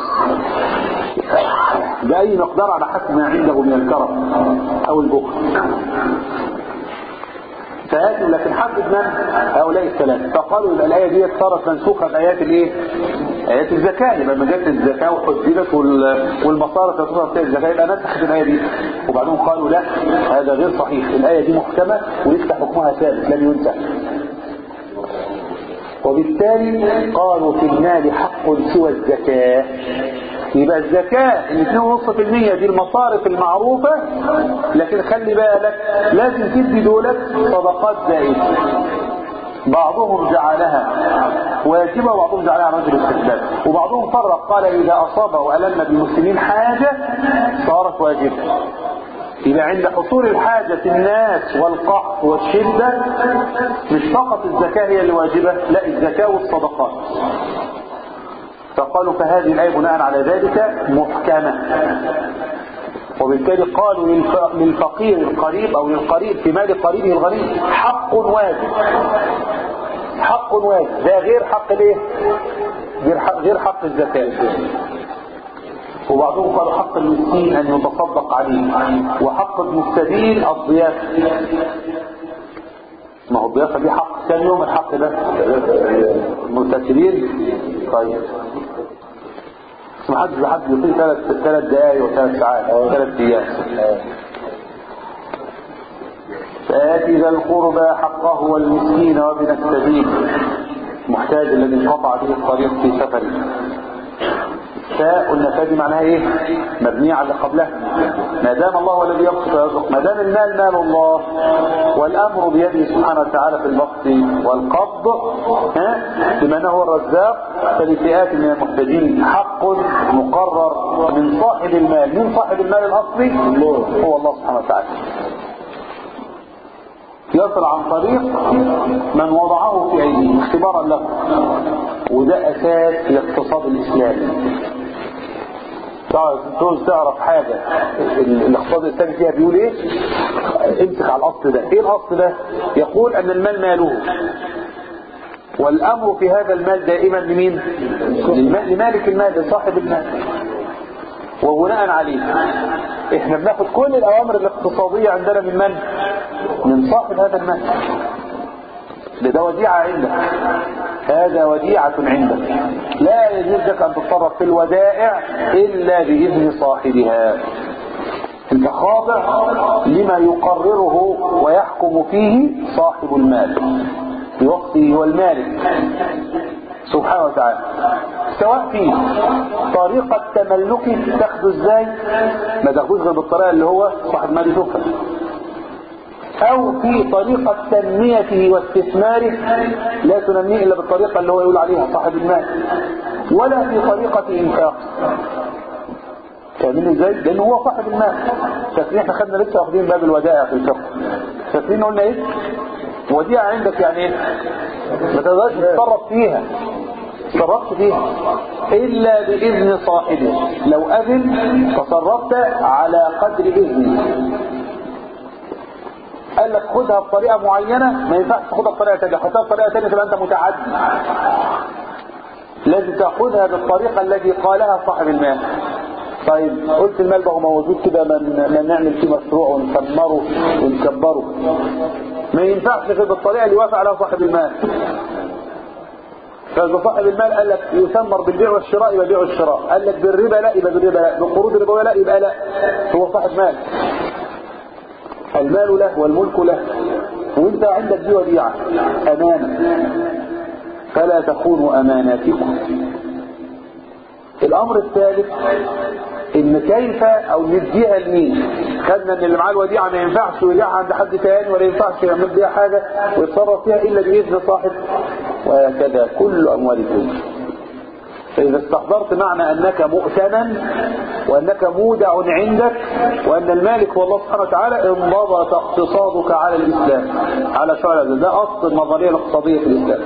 بأي مقدار على حسب ما عنده من الكرم أو البخل فآتوا لكن حدد من هؤلاء الثلاثة فقالوا يبقى الآية دي صارت منسوخة بآيات الإيه؟ آيات الزكاة يبقى ما جت الزكاة وحددت والمصارف تصرف فيها الزكاة يبقى نسخت الآية دي وبعدين قالوا لا هذا غير صحيح الآية دي محكمة ولسه حكمها ثابت لم ينسخ وبالتالي قالوا في المال حق سوى الزكاة يبقى الزكاة ال 2.5% دي المصارف المعروفة لكن خلي بالك لازم تدي دولت صدقات زائدة بعضهم جعلها واجبة وبعضهم جعلها على وجه الاستحباب وبعضهم فرق قال إذا أصاب وألم بالمسلمين حاجة صارت واجبة يبقى عند حصول الحاجة الناس والقحط والشدة مش فقط الزكاة هي اللي واجبة لا الزكاة والصدقات فقالوا فهذه الآية بناء على ذلك محكمة وبالتالي قالوا للفقير القريب أو للقريب في مال قريبه الغني حق واجب حق واجب ده غير حق الايه غير حق, غير حق الزكاة وبعضهم قالوا حق المسكين أن يتصدق عليه وحق ابن السبيل الضيافة ما هو الضيافة دي حق كم يوم الحق ده متسلين طيب ما حدش بحد يطيل ثلاث ثلاث دقايق وثلاث ساعات او ثلاث ايام فآتي ذا القربى حقه والمسكين وابن السبيل محتاج الذي انقطع به الطريق في سفره فاء قلنا دي معناها ايه مبنية على اللي قبلها ما دام الله هو الذي يبسط ويرزق ما دام المال مال الله والامر بيده سبحانه وتعالى في البسط والقبض ها بما انه هو الرزاق فلفئات من المحتاجين حق مقرر من صاحب المال من صاحب المال الاصلي هو الله سبحانه وتعالى يصل عن طريق من وضعه في ايديه اختبارا له وده اساس الاقتصاد الاسلامي تعرف تعرف حاجة الاقتصاد الاسلامي فيها بيقول ايه امسك على الاصل ده ايه الاصل ده يقول ان المال ماله والامر في هذا المال دائما لمين لمالك المال لصاحب المال وبناء عليه احنا بناخد كل الاوامر الاقتصادية عندنا من من من صاحب هذا المال ده ده وديعة عندك هذا وديعة عندك لا يجوز لك أن تتصرف في الودائع إلا بإذن صاحبها انت خاضع لما يقرره ويحكم فيه صاحب المال بوقته هو المالك سبحانه وتعالى سواء في طريقة تملكه تاخده ازاي ما تاخدوش غير بالطريقة اللي هو صاحب المال يشوفها او في طريقة تنميته واستثماره لا تنميه الا بالطريقة اللي هو يقول عليها صاحب المال ولا في طريقة انفاق فاهمين ازاي؟ لان هو صاحب المال فاكرين احنا خدنا لسه واخدين باب الودائع في الفقه فاكرين قلنا ايه؟ وديعة عندك يعني ايه؟ ما تقدرش تتصرف فيها تصرفت فيها الا باذن صاحبه لو اذن تصرفت على قدر اذنه قال لك خدها بطريقه معينه ما ينفعش تاخدها بطريقه ثانيه خدها بطريقه ثانيه تبقى انت متعدي لازم تاخذها بالطريقه التي قالها صاحب المال طيب قلت المال بقى موجود كده من ما نعمل فيه مشروع ونسمره ونكبره ما ينفعش غير بالطريقه اللي وافق عليها صاحب المال فإذا صاحب المال قال لك يثمر بالبيع والشراء يبقى بيع والشراء قال لك بالربا لا يبقى بالربا لا بالقروض الربويه لا يبقى لا هو صاحب مال المال له والملك له وانت عندك دي وديعة امانة فلا تخونوا اماناتكم الامر الثالث ان كيف او نديها لمين خدنا ان اللي معاه الوديعة ما ينفعش يوديعها عند حد تاني ولا ينفعش يعمل بيها حاجة ويتصرف فيها الا باذن صاحب وهكذا كل اموال الدنيا فإذا استحضرت معنى أنك مؤتمن وأنك مودع عندك وأن المالك هو الله سبحانه وتعالى انضبط اقتصادك على الإسلام على شرع ده أصل النظرية الاقتصادية في الإسلام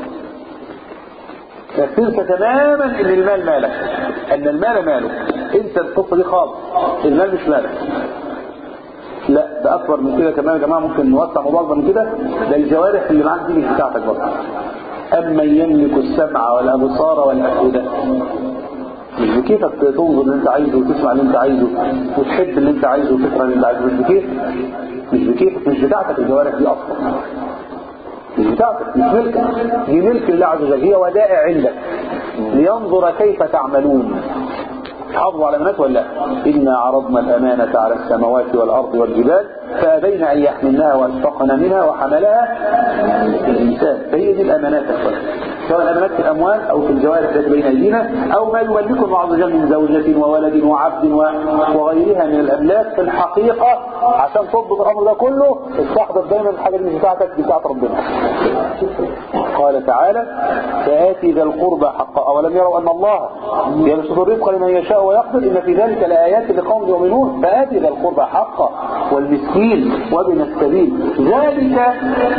تنسى تماما ان المال مالك ان المال مالك انسى القصة دي خالص المال مش مالك لا ده اكبر من كده كمان يا جماعه ممكن نوسع موضوع اكبر من كده ده الجوارح اللي معاك دي مش بتاعتك برضه أمن يملك السمع والأبصار والأفئدة مش بكيفك تنظر اللي انت عايزه وتسمع اللي انت عايزه وتحب اللي انت عايزه وتكره اللي انت عايزه مش بكيفك مش بكيفك مش بتاعتك الجوارح دي اصلا مش بتاعتك مش ملكك دي ملك الله عز وجل هي ودائع عندك لينظر كيف تعملون حافظوا على الأمانات ولا لا إنا عرضنا الأمانة على السماوات والأرض والجبال فأبين أن يحملنها واشفقن منها وحملها الإنسان فهي دي الأمانات أخوان سواء الأمانات في الأموال أو في الجوارح التي بين أيدينا أو ما يملكه الله عز وجل من زوجة وولد وعبد وغيرها من الأملاك في الحقيقة عشان تضبط الأمر ده كله استحضر دايما الحاجة اللي بتاعتك بتاعت ربنا قال تعالى فآتي ذا القربى حقا أولم يروا أن الله يبسط الرزق لمن يشاء ويقدر إن في ذلك لآيات لقوم يؤمنون فآتي ذا القربى حقا والمسكين وابن السبيل ذلك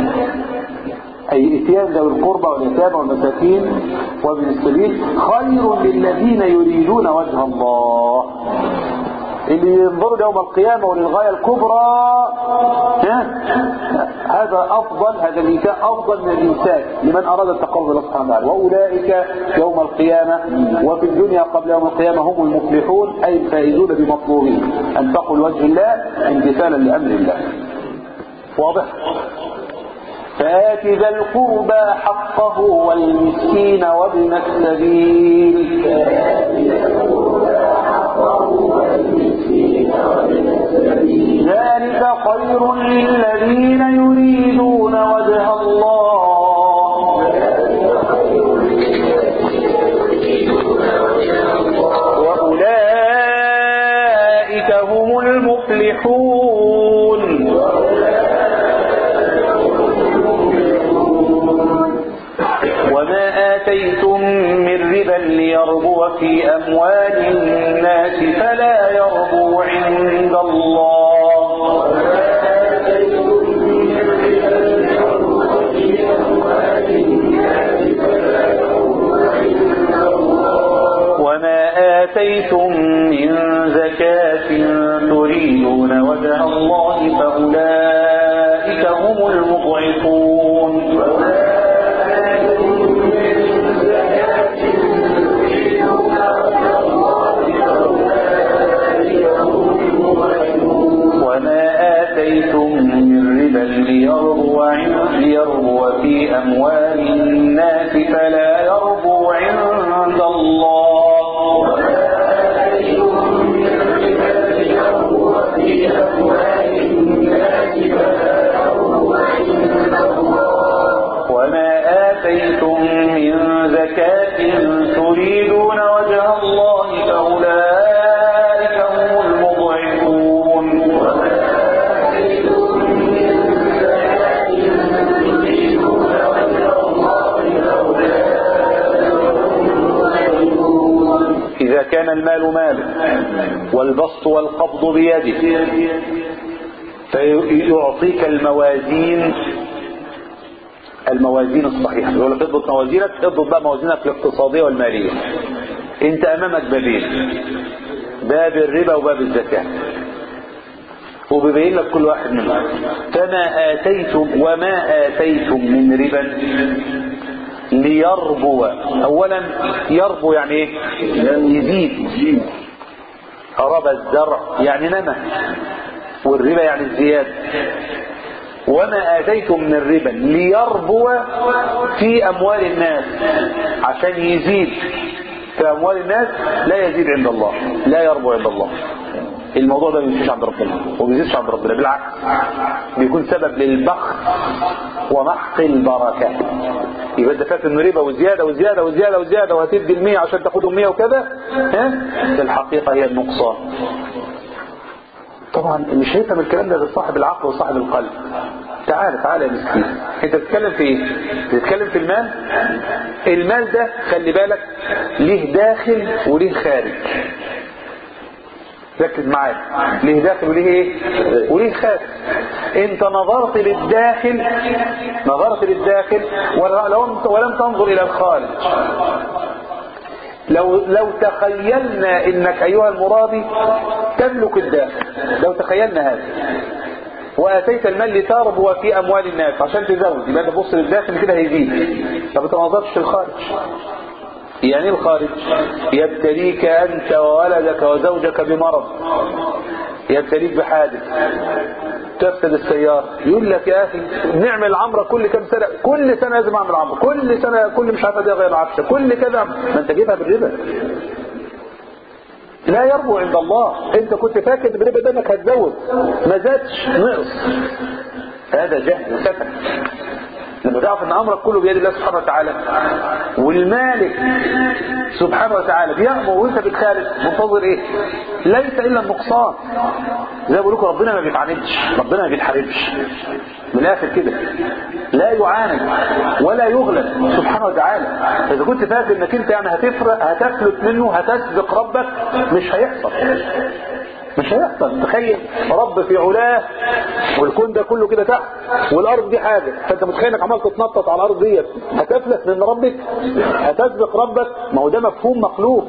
أي إتيان ذوي القربى واليتامى والمساكين وابن السبيل خير للذين يريدون وجه الله اللي ينظروا يوم القيامة وللغاية الكبرى ها؟ هذا أفضل هذا الإنسان أفضل من الإنسان لمن أراد التقرب إلى سبحانه وتعالى وأولئك يوم القيامة وفي الدنيا قبل يوم القيامة هم المفلحون أي الفائزون بمطلوبهم أن تقوا لوجه الله امتثالا لأمر الله واضح فآت ذا القربى حقه والمسكين وابن السبيل ذلك خير للذين يريدون وجه الله وأولئك هم المفلحون وما آتيتم من ربا ليربو في أموال الناس فلا يربو عند الله وما آتيتم من زكاة تريدون وجه الله فأولئك هم المضعفون وما آتيتم من ربا ليربو عن- ليربو في أموال الناس فلا يربو عند الله وما آتيتم من زكاة تريدون وجه الله فأولئك هم المضعفون إذا كان المال ماله والبسط والقبض بيده فيعطيك الموازين الموازين الصحيحة يقول لك اضبط موازينك اضبط بقى موازينك الاقتصادية والمالية انت امامك بابين باب الربا وباب الزكاة وبيبين لك كل واحد منهم فما آتيتم وما آتيتم من ربا ليربو اولا يربو يعني ايه يزيد ربى الزرع يعني نمى والربا يعني الزيادة وما آتيتم من ربا ليربو في أموال الناس عشان يزيد في أموال الناس لا يزيد عند الله لا يربو عند الله الموضوع ده ما بيزيدش عند ربنا وما بيزيدش عند ربنا بالعكس بيكون سبب للبخس ومحق البركة يبقى انت فاكر انه ربا وزياده وزياده وزياده وزياده وهتدي ال 100 عشان تاخدهم 100 وكذا ها في الحقيقه هي النقصان طبعا مش هيفهم الكلام ده غير صاحب العقل وصاحب القلب تعال تعال يا مسكين انت بتتكلم في ايه بتتكلم في المال المال ده خلي بالك ليه داخل وليه خارج ركز معايا ليه داخل وليه ايه وليه خارج انت نظرت للداخل نظرت للداخل ولم ولم تنظر الى الخارج لو لو تخيلنا انك ايها المرابي تملك الداخل لو تخيلنا هذا واتيت المال لتربو في اموال الناس عشان تزود يبقى تبص للداخل كده هيزيد طب انت ما نظرتش للخارج يعني ايه الخارج يبتليك انت وولدك وزوجك بمرض يبتليك بحادث تفسد السيارة يقول لك يا اخي نعمل عمرة كل كم سنة كل سنة لازم اعمل عمرة كل سنة كل مش عارف غير عفشة كل كذا ما انت جيبها بالربا لا يربو عند الله انت كنت فاكر بالربا ده انك هتزود ما زادش نقص هذا جهل وسفه لما تعرف ان امرك كله بيد الله سبحانه وتعالى والمالك سبحانه وتعالى بيأمر وانت بتخالف منتظر ايه ليس الا النقصان زي ما بقول لكم ربنا ما بيتعاندش ربنا ما بيتحاربش من الاخر كده لا يعاند ولا يغلب سبحانه وتعالى اذا كنت فاكر انك انت يعني هتفرق هتفلت منه هتسبق ربك مش هيحصل مش هيحصل تخيل رب في علاه والكون ده كله كده تحت والارض دي حاجه فانت متخيل انك عمال تتنطط على الارض ديت هتفلت من ربك هتسبق ربك ما هو ده مفهوم مخلوق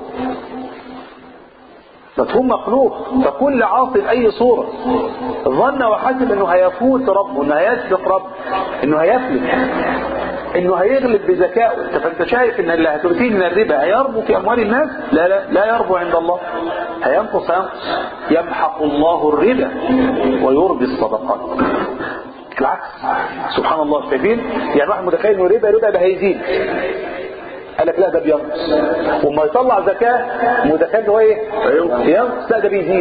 مفهوم مخلوق فكل عاصي بأي صورة ظن وحسب انه هيفوت ربه انه هيسبق ربه انه هيفلت انه هيغلب بذكائه فانت شايف ان اللي هتؤتيه من الربا هيربو في اموال الناس لا لا لا يربو عند الله هينقص هينقص يمحق الله الربا ويربي الصدقات العكس سبحان الله شايفين يعني واحد متخيل انه ربا ربا ده هيزيد قال لك لا ده بينقص وما يطلع زكاة متخيل انه ايه ينقص لا ده بيزيد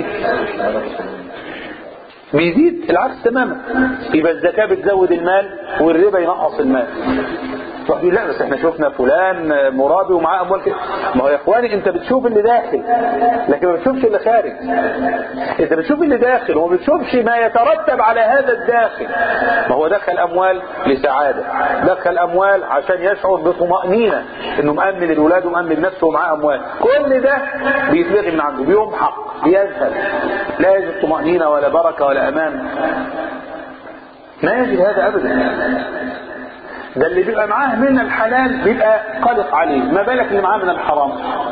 بيزيد العكس تماما يبقى الزكاة بتزود المال والربا ينقص المال واحد يقول لا بس احنا شفنا فلان مرابي ومعاه اموال كده ما هو يا اخواني انت بتشوف اللي داخل لكن ما بتشوفش اللي خارج انت بتشوف اللي داخل وما بتشوفش ما يترتب على هذا الداخل ما هو دخل اموال لسعاده دخل اموال عشان يشعر بطمأنينة انه مأمن الولاد ومأمن نفسه ومعاه اموال كل ده بيتلغي من عنده بيمحق بيذهب لا يجد طمأنينة ولا بركة ولا امان ما يجد هذا ابدا ده اللي بيبقى معاه من الحلال بيبقى قلق عليه ما بالك اللي معاه من الحرام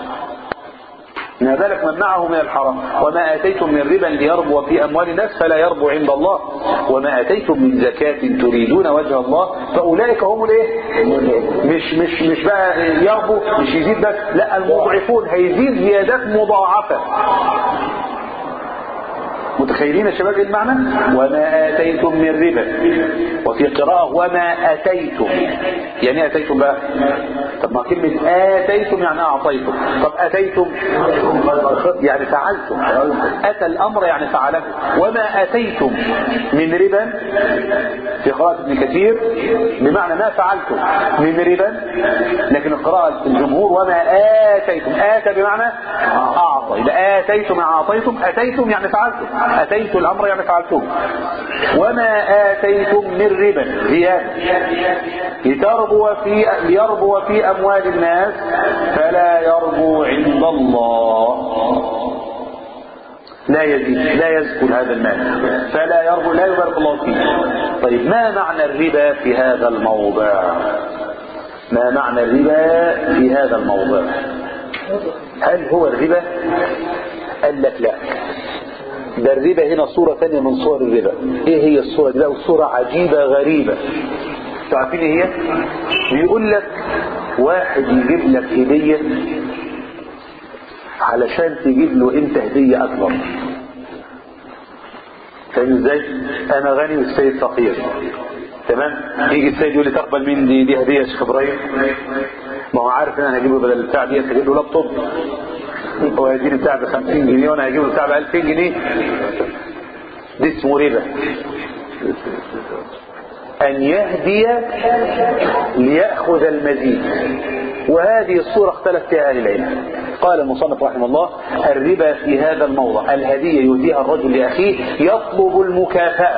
ما بالك من معه من الحرام وما آتيتم من ربا ليربو في أموال الناس فلا يربو عند الله وما آتيتم من زكاة تريدون وجه الله فأولئك هم الايه مش مش مش بقى يربو مش يزيد بس لا المضعفون هيزيد زيادات مضاعفة متخيلين يا شباب ايه المعنى وما اتيتم من ربا وفي قراءة وما اتيتم يعني ايه اتيتم بقى طب ما كلمة اتيتم يعني اعطيتم طب اتيتم يعني فعلتم اتى الامر يعني فعله وما اتيتم من ربا في قراءة ابن كثير بمعنى ما فعلتم من ربا لكن القراءة الجمهور وما آتيتم آتى بمعنى أعطى إذا آتيتم أعطيتم أتيتم يعني فعلتم أتيت الأمر يعني فعلتم وما آتيتم من ربا زيادة لتربو في ليربو في أموال الناس فلا يربو عند الله لا يزيد لا يزكو هذا المال فلا يربو لا يبارك الله فيه طيب ما معنى الربا في هذا الموضع ما معنى الربا في هذا الموضع هل هو الربا قال لك لا ده الربا هنا صورة ثانية من صور الربا ايه هي الصورة دي بقى صورة عجيبة غريبة تعرفين ايه هي بيقول لك واحد يجيب لك هدية علشان تجيب له انت هدية اكبر فاهم ازاي انا غني والسيد فقير تمام يجي السيد يقول لي تقبل مني دي, دي هديه يا شيخ ابراهيم ما هو عارف ان انا هجيب له بدل البتاع دي هجيب له لابتوب هو هيديني بتاع ب 50 جنيه وانا هجيب له بتاع ب 2000 جنيه دي اسمه ربا ان يهدي ليأخذ المزيد وهذه الصورة اختلف فيها أهل العلم قال المصنف رحمه الله الربا في هذا الموضع الهدية يهديها الرجل لأخيه يطلب المكافأة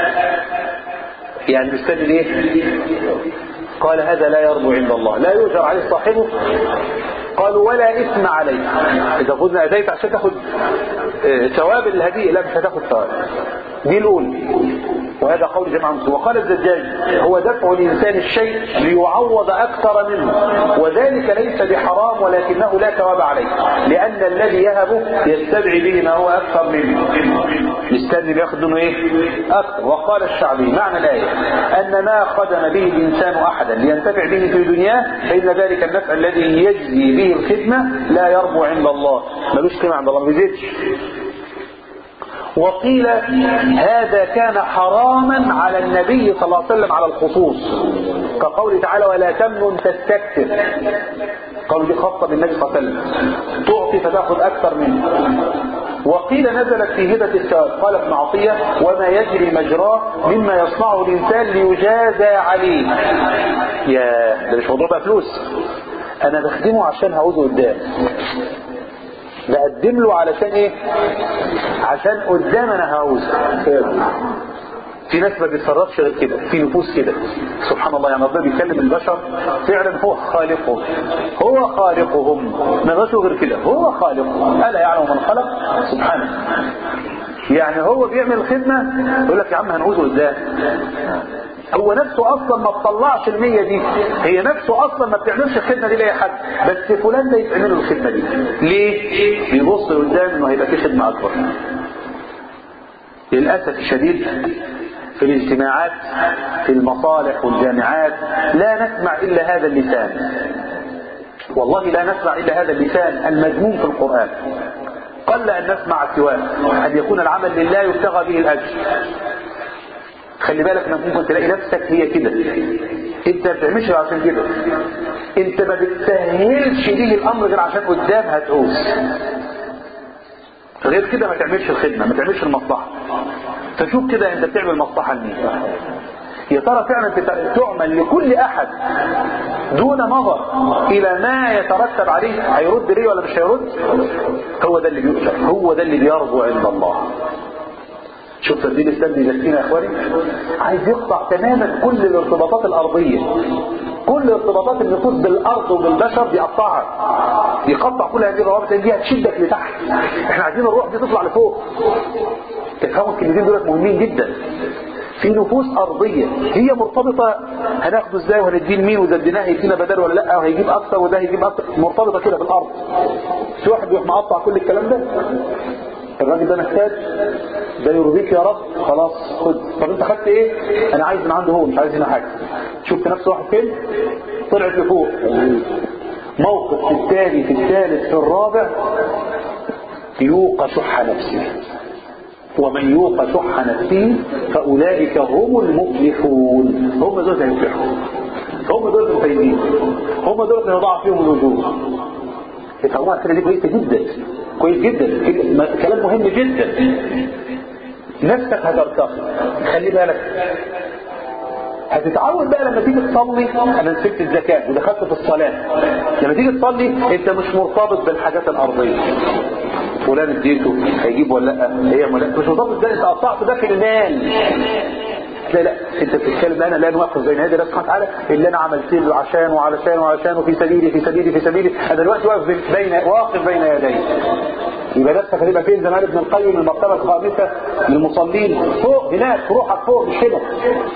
يعني مستدل ايه قال هذا لا يرضو عند الله لا يؤجر عليه صاحبه قالوا ولا اثم عليه اذا قلنا اتيت عشان تاخد ثواب الهديه لا مش هتاخد ثواب دي الاولى وهذا قول جماعة مسلم وقال الزجاج هو دفع الإنسان الشيء ليعوض أكثر منه وذلك ليس بحرام ولكنه لا ثواب عليه لأن الذي يهبه يستدعي به ما هو أكثر منه يستدعي بياخد منه إيه أكثر وقال الشعبي معنى الآية أن ما خدم به الإنسان أحدا لينتفع به في دنياه فإن ذلك النفع الذي يجزي به الخدمة لا يربو عند الله ملوش قيمة عند الله ما بيزيدش وقيل هذا كان حراما على النبي صلى الله عليه وسلم على الخصوص كقوله تعالى ولا تمنن تستكثر قول دي خاصة بالنبي صلى الله عليه وسلم تعطي فتأخذ أكثر منه وقيل نزلت في هبة الثواب قال ابن عطية وما يجري مجراه مما يصنعه الإنسان ليجازى عليه يا ده مش موضوع بقى فلوس أنا بخدمه عشان هعوزه قدام بقدم له علشان ايه عشان قدام انا هعوزه في ناس ما بيتصرفش غير كده في نفوس كده سبحان الله يعني ربنا بيكلم البشر فعلا هو خالقهم هو خالقهم ما يغشوا غير كده هو خالقهم الا يعلم من خلق سبحانه يعني هو بيعمل الخدمة يقول لك يا عم هنعوزه قدام هو نفسه اصلا ما تطلعش المية دي هي نفسه اصلا ما بتعملش الخدمة دي لاي حد بس فلان ده يتعمل له الخدمة دي ليه بيبص قدام انه هيبقى في خدمة اكبر للأسف الشديد في الاجتماعات في المصالح والجامعات لا نسمع إلا هذا اللسان والله لا نسمع إلا هذا اللسان المذموم في القرآن قل أن نسمع سواه أن يكون العمل لله يبتغى به الأجر خلي بالك انك ممكن تلاقي نفسك هي كده انت ما بتعملش عشان كده انت ما بتسهلش ليه الامر غير عشان قدام هتعوز غير كده ما تعملش الخدمة ما تعملش المصلحة فشوف كده انت بتعمل مصلحة لمين يا ترى فعلا تعمل لكل احد دون نظر الى ما يترتب عليه هيرد ليه ولا مش هيرد هو ده اللي بيؤجر هو ده اللي بيرجو عند الله شوف ترتيب الاسلام بيزكينا يا اخواني عايز يقطع تماما كل الارتباطات الارضيه كل ارتباطات النفوس بالارض وبالبشر بيقطعها يقطع كل هذه الروابط لان دي هتشدك لتحت احنا عايزين الروح دي تطلع لفوق تفهموا الكلمتين دول مهمين جدا في نفوس ارضيه هي مرتبطه هناخده ازاي وهنديه لمين واذا اديناه هيدينا بدل ولا لا وهيجيب اكثر وده هيجيب اكثر مرتبطه كده بالارض في واحد بيروح مقطع كل الكلام ده الراجل ده محتاج ده يرضيك يا رب خلاص خد طب انت خدت ايه انا عايز من عنده هو مش عايز هنا حاجه شفت نفس واحد فين طلعت لفوق موقف في الثاني في الثالث في الرابع يوقى شح نفسه ومن يوق شح نفسه فأولئك هم المفلحون هم دول اللي هيفلحوا هم دول المفيدين هم دول اللي يضاعف فيهم الوجوه يفهموها الكلمة دي كويسة جدا كويس جدا كلام مهم جدا نفسك هترتقي خلي بالك هتتعود بقى لما تيجي تصلي انا نسيت الزكاة ودخلت في الصلاة لما تيجي تصلي انت مش مرتبط بالحاجات الارضية فلان اديته هيجيب ولا لا هي ولا مش مرتبط ده انت قطعت ده في المال لا لا انت بتتكلم انا لا نوقف زي هذا الله سبحانه وتعالى اللي انا عملت له عشان وعلشان وعلشان في سبيلي في سبيلي في سبيلي انا دلوقتي واقف بين واقف بين يديه يبقى نفسك هتبقى فين زمان ابن القيم المرتبه الخامسه للمصلين فوق هناك روحك فوق مش هنا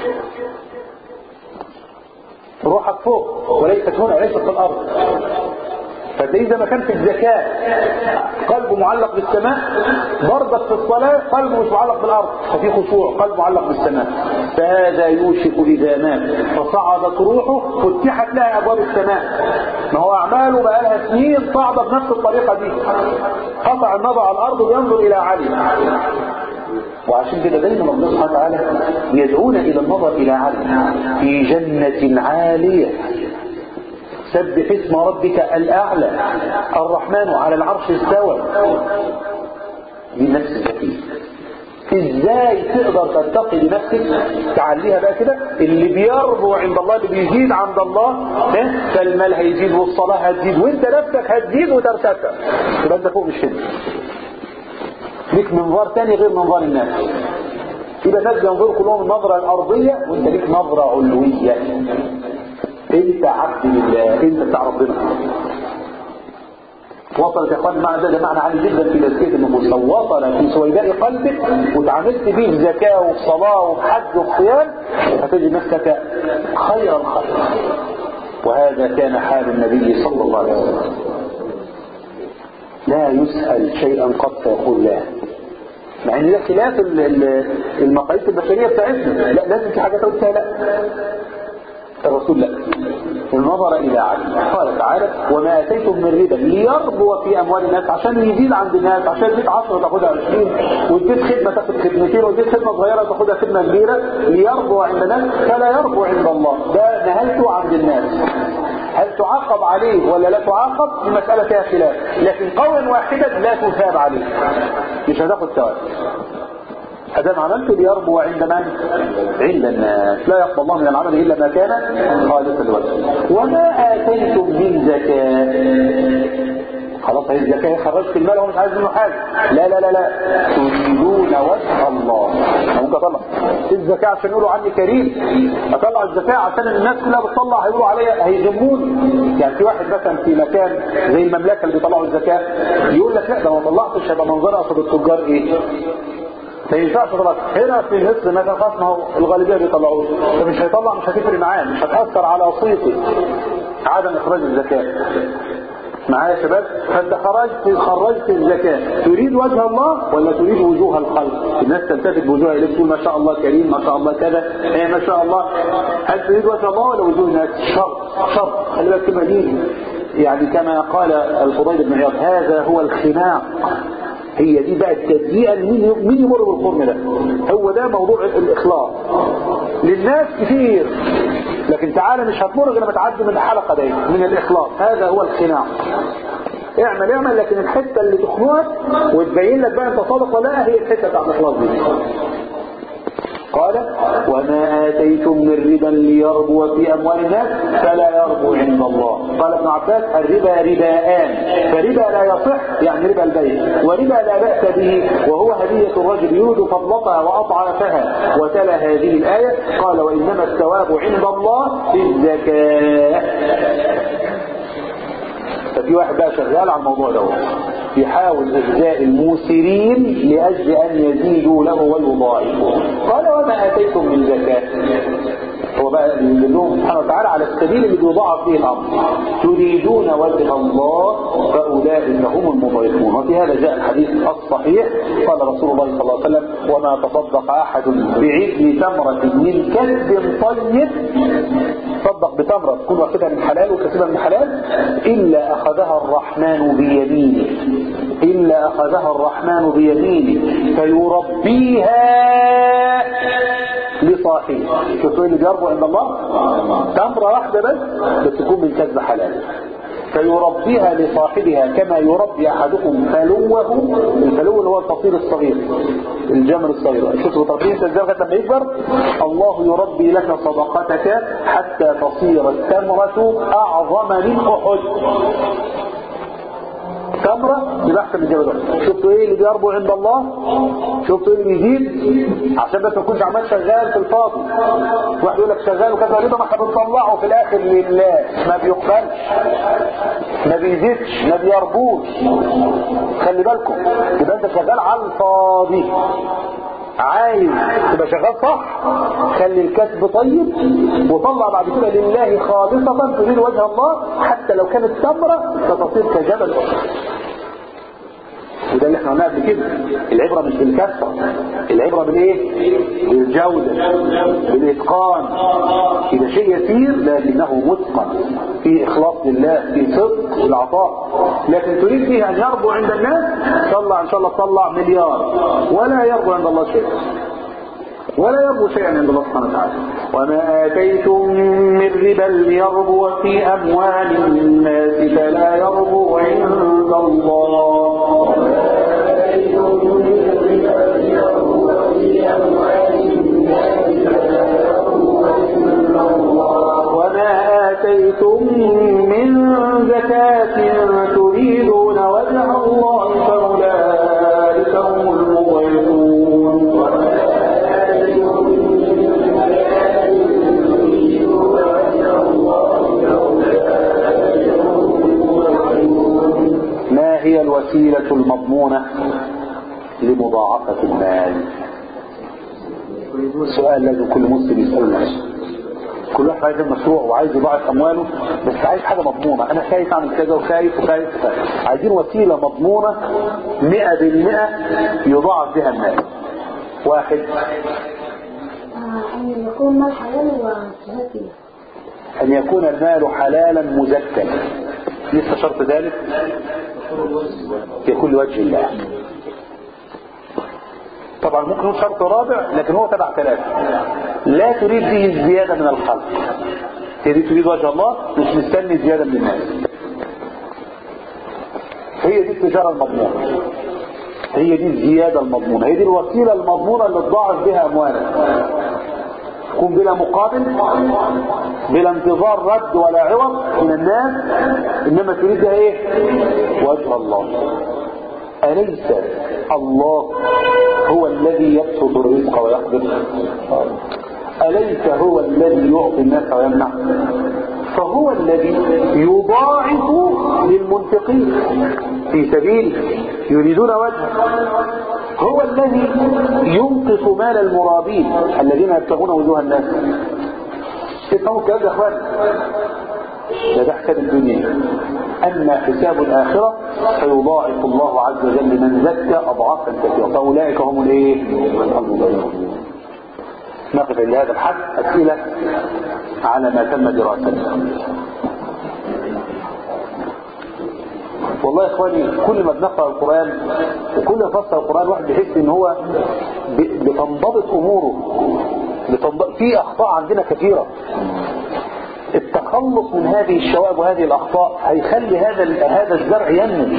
روحك فوق وليست هنا وليست في الارض فتلاقيه زي ما كان في الزكاة قلبه معلق بالسماء برضك في الصلاة قلبه مش معلق بالأرض ففي خشوع قلبه معلق بالسماء فهذا يوشك إذا مات فصعدت روحه فتحت لها أبواب السماء ما هو أعماله بقى لها سنين صعدة بنفس الطريقة دي قطع النظر على الأرض وينظر إلى علي وعشان كده دايما ربنا سبحانه وتعالى يدعونا إلى النظر إلى علي في جنة عالية سبح اسم ربك الأعلى الرحمن على العرش استوى دي نفس الذكية ازاي تقدر ترتقي بنفسك تعليها بقى كده اللي بيربو عند الله اللي بيزيد عند الله فالمال هيزيد والصلاة هتزيد وانت نفسك هتزيد وترتفع يبقى انت فوق مش هنا ليك منظار تاني غير منظار الناس يبقى الناس بينظروا كلهم النظرة الأرضية وانت ليك نظرة علوية انت عبد لله انت بتاع ربنا وصلت يا اخوان المعنى ده ده معنى عالي جدا في تزكيه النفوس لو وصل في سويداء قلبك وتعاملت بيه في زكاه وفي صلاه وفي حج وفي صيام هتجد نفسك خير الخلق وهذا كان حال النبي صلى الله عليه وسلم لا يسأل شيئا قد فيقول لا مع ان ده خلاف المقاييس البشريه بتاعتنا لا لازم في حاجات قلتها لا الرسول لا النظر إلى علي قال تعالى وما أتيتم من ربا ليربو في أموال الناس عشان يزيد عند الناس عشان يديك 10 تاخدها 20 وتديك خدمة تاخد خدمتين وتديك خدمة صغيرة تاخدها خدمة كبيرة ليربو عند الناس فلا يربو عند الله ده نهايته عند الناس هل تعاقب عليه ولا لا تعاقب دي مسألة فيها خلاف لكن قولا واحدا لا تثاب عليه مش هتاخد ثواب أدام عملت ليربو عند من؟ عند الناس لا يقبل الله من العمل إلا ما كان خالصا لوجهه وما آتيتم من زكاة خلاص هي الزكاة خرجت المال ومش عايز منه حاجة لا لا لا لا تريدون وجه الله ممكن اطلع الزكاة عشان يقولوا عني كريم اطلع الزكاة عشان الناس كلها بتطلع هيقولوا عليا هيذموني يعني في واحد مثلا في مكان زي المملكة اللي بيطلعوا الزكاة يقول لك لا ده ما طلعتش هيبقى منظري قصد التجار ايه ما ينفعش طبعا هنا في مصر مثلا خلاص ما هو الغالبيه بيطلعوه فمش هيطلع مش هتفرق معاه مش هتاثر على صيته عدم اخراج الزكاه معايا يا شباب فانت خرجت خرجت الزكاه تريد وجه الله ولا تريد وجوه الخلق الناس تلتفت بوجوهها اليك تقول ما شاء الله كريم ما شاء الله كذا ايه ما شاء الله هل تريد وجه الله ولا وجوه الناس شر شر خلي بالك الكلمه دي يعني كما قال الفضيل بن عياض هذا هو الخناق هي دي بقى التجزئه مين مين يمر بالقرن ده هو ده موضوع الاخلاص للناس كتير لكن تعالى مش هتمر غير لما تعدي من الحلقه دي من الاخلاص هذا هو الخناق اعمل اعمل لكن الحته اللي تخنقك وتبين لك بقى انت صادق ولا لا هي الحته بتاعت الاخلاص دي قال وما آتيتم من ربا ليربو في أموال الناس فلا يربو عند الله قال ابن عباس الربا رباءان فربا لا يصح يعني ربا البيع وربا لا بأس به وهو هدية الرجل يريد فضلتها وأضعافها وتلا هذه الآية قال وإنما الثواب عند الله في الزكاة ففي واحد بقى شغال على الموضوع ده يحاول إجزاء الموسرين لأجل أن يزيدوا له ويضاعفوا قال وما آتيتم من زكاة هو بقى يقول لهم سبحانه وتعالى على السبيل اللي بيضاعف فيه الأمر تريدون وجه الله فأولئك هم المضيفون وفي هذا جاء الحديث الصحيح قال رسول الله صلى الله عليه وسلم وما تصدق أحد بعدل تمرة من كسب طيب صدق بتمرة تكون واخدها من حلال وكسبها من حلال إلا أخذها الرحمن بيمينه إلا أخذها الرحمن بيمينه فيربيها لصاحبه شوفوا اللي بيربو عند الله تمرة واحدة بس بس تكون من كذب حلال فيربيها لصاحبها كما يربي احدكم فلوه الفلو اللي هو الفصيل الصغير الجمل الصغير شوفوا تربيه انت ازاي لغايه لما يكبر الله يربي لك صدقتك حتى تصير التمره اعظم من احد تمرة يبقى احسن من جبل احد شفتوا ايه اللي بيربو عند الله شفتوا ايه اللي بيزيد عشان بس ما تكونش عمال شغال في الفاضي واحد يقول لك شغال وكذا رضا ما احنا بنطلعه في الاخر لله ما بيقبلش ما بيزيدش ما بيربوش خلي بالكم يبقى انت شغال على الفاضي عايز تبقى شغال صح خلي الكسب طيب وطلع بعد كده لله خالصة تريد وجه الله حتى لو كانت تمرة ستصير كجبل أحد وده اللي احنا قلناه قبل كده العبرة مش بالكثرة العبرة بالايه بالجودة بالاتقان اذا شيء يسير لكنه متقن في اخلاص لله في صدق في العطاء لكن تريد فيه ان يربو عند الناس طلع ان شاء الله طلع مليار ولا يربو عند الله شيء ولا يربو شيئا عند الله سبحانه وتعالى وما آتيتم من ربا ليربو في أموال الناس فلا يربو عند الله وما آتيتم من زكاة تريدون وجه الله فأولئك هم المضيفون ما هي الوسيلة المضمونة لمضاعفة المال سؤال لازم كل مسلم يسأله نفسه كل واحد عايز مشروع وعايز يضاعف امواله بس عايز حاجه مضمونه انا خايف اعمل كذا وخايف وخايف وخايف عايزين وسيله مضمونه 100% يضاعف بها المال واحد أن يكون مال حلال وزكي ان يكون المال حلالا مزكا لسه شرط ذلك يكون لوجه الله طبعا ممكن يكون شرط رابع لكن هو تبع ثلاثة لا تريد به الزيادة من الخلق تريد تريد وجه الله مش مستني زيادة من الناس هي دي التجارة المضمونة هي دي الزيادة المضمونة هي دي الوسيلة المضمونة اللي تضاعف بها أموالك تكون بلا مقابل بلا انتظار رد ولا عوض من الناس إنما تريد ايه وجه الله أليس الله هو الذي يبسط الرزق ويقبض أليس هو الذي يعطي الناس ويمنع فهو الذي يضاعف للمنفقين في سبيله يريدون وجهه هو الذي ينقص مال المرابين الذين يبتغون وجوه الناس تفهموا الكلام يا اخوان ده ده حساب الدنيا أما حساب الآخرة فيضاعف الله عز وجل لمن زكى أضعافا كثيرة فأولئك هم الإيه؟ المضيعون نقف عند هذا الحد أسئلة على ما تم دراسته والله يا اخواني كل ما بنقرا القران وكل ما نفسر القران الواحد بيحس ان هو ب- بتنضبط اموره بتنضبط في اخطاء عندنا كثيره التخلص من هذه الشوائب وهذه الاخطاء هيخلي هذا ال- هذا الزرع ينمو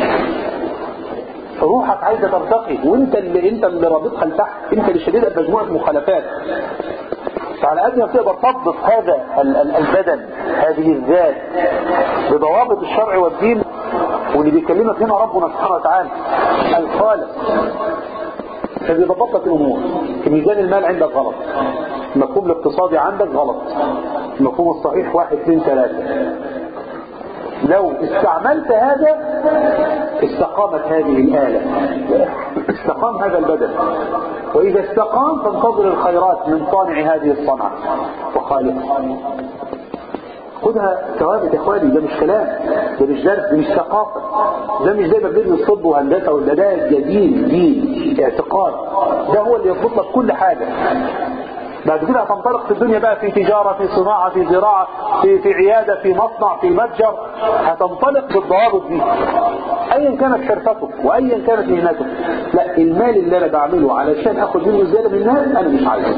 روحك عايزه ترتقي وانت اللي انت اللي رابطها لتحت انت اللي شديد بمجموعه مخالفات فعلى قد ما تقدر تضبط هذا ال- ال- البدن هذه الذات بضوابط الشرع والدين واللي بيكلمك هنا ربنا سبحانه وتعالى الخالق فبيضبط لك الامور في ميزان المال عندك غلط المفهوم الاقتصادي عندك غلط المفهوم الصحيح واحد اثنين ثلاثة لو استعملت هذا استقامت هذه الآلة استقام هذا البدن وإذا استقام تنتظر الخيرات من صانع هذه الصنعة وخالقها خدها ثوابت يا اخواني ده مش كلام ده مش درس ده مش ثقافه ده مش زي ما بندرس طب وهندسه ولا ده جديد دين اعتقاد ده هو اللي يضبط لك كل حاجه بعد كده هتنطلق في الدنيا بقى في تجارة في صناعة في زراعة في, في عيادة في مصنع في متجر هتنطلق بالضوابط دي ايا كانت حرفته وايا كانت مهنته لا المال اللي انا بعمله علشان اخد منه زيادة من الناس انا مش عايزه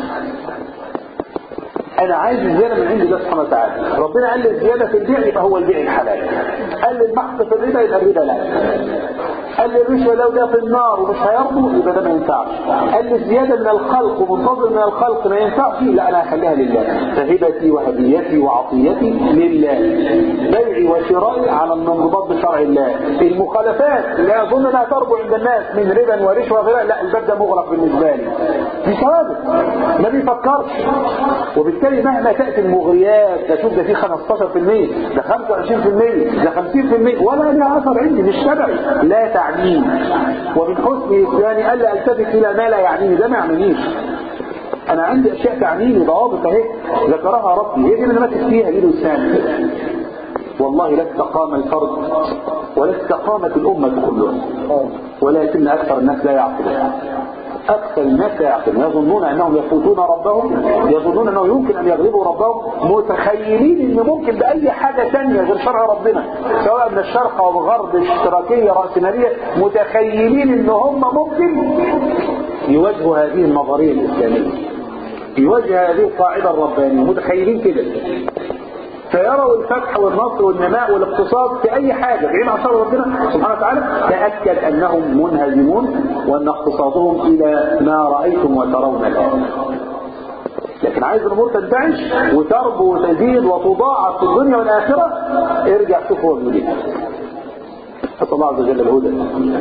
انا عايز الزياده من عند الله سبحانه وتعالى ربنا قال لي الزياده في البيع يبقى هو البيع الحلال قال لي المحق في الربا يبقى الربا لا قال لي الرشوه لو ده في النار ومش هيرضوا يبقى ده ما ينفعش قال لي الزياده من الخلق ومنتظر من الخلق ما ينفعش لا انا هخليها لله فهبتي وهديتي وعطيتي لله بيعي وشرائي على الانضباط بشرع الله المخالفات لا اظن انها تربو عند الناس من ربا ورشوه وغيرها لا الباب ده مغلق بالنسبه لي دي ثوابت ما بيفكرش وبالتالي مهما تأتي المغريات ده شوف ده فيه 15% ده 25% ده 50% ولا لها أثر عندي مش تبعي لا تعنيني ومن حسن إسلامي ألا ألتفت إلى ما لا يعنيني ده ما يعنينيش أنا عندي أشياء تعنيني ضوابط أهي ذكرها ربي هي دي اللي أنا ماسك فيها إيده وسامي والله لا استقام الفرد ولا استقامت الأمة كلها ولكن أكثر الناس لا يعقلون أكثر الناس لا يعقلون يظنون أنهم يفوتون ربهم يظنون أنه يمكن أن يغلبوا ربهم متخيلين أن ممكن بأي حاجة ثانية غير شرع ربنا سواء من الشرق أو الغرب اشتراكية رأسمالية متخيلين أن هم ممكن يواجهوا هذه النظرية الإسلامية يواجه هذه القاعدة الربانية متخيلين كده فيروا الفتح والنصر والنماء والاقتصاد في اي حاجة بعيد عن شر ربنا سبحانه وتعالى تأكد انهم منهزمون وان اقتصادهم الى ما رأيتم وترون الان لكن عايز الامور تنتعش وتربو وتزيد وتضاعف في الدنيا والاخرة ارجع شوف هو بيقول ايه نسأل الله عز وجل الهدى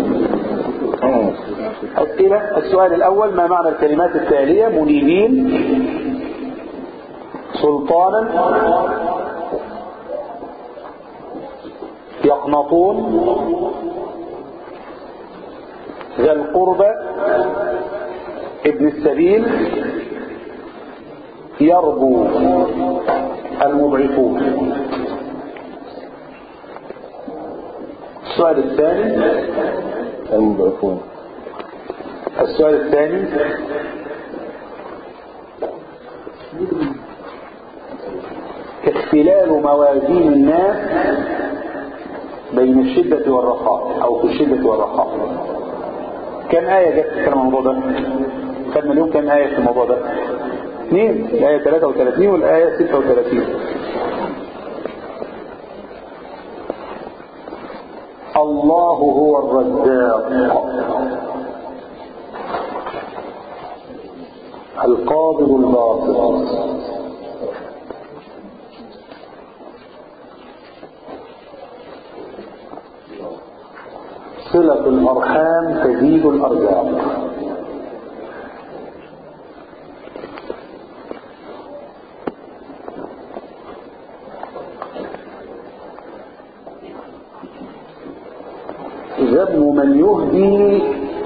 أسئلة السؤال الأول ما معنى الكلمات التالية منيبين سلطانا يقنطون ذا القربى ابن السبيل يربو المضعفون السؤال الثاني المضعفون السؤال الثاني اختلال موازين الناس بين الشدة والرخاء أو في الشدة والرخاء كم آية جت في الموضوع ده خدنا اليوم كم آية في الموضوع ده اثنين الآية 33 والآية 36 الله هو الرزاق القابض الباسط صلة الأرحام تزيد الأرزاق ذم من يهدي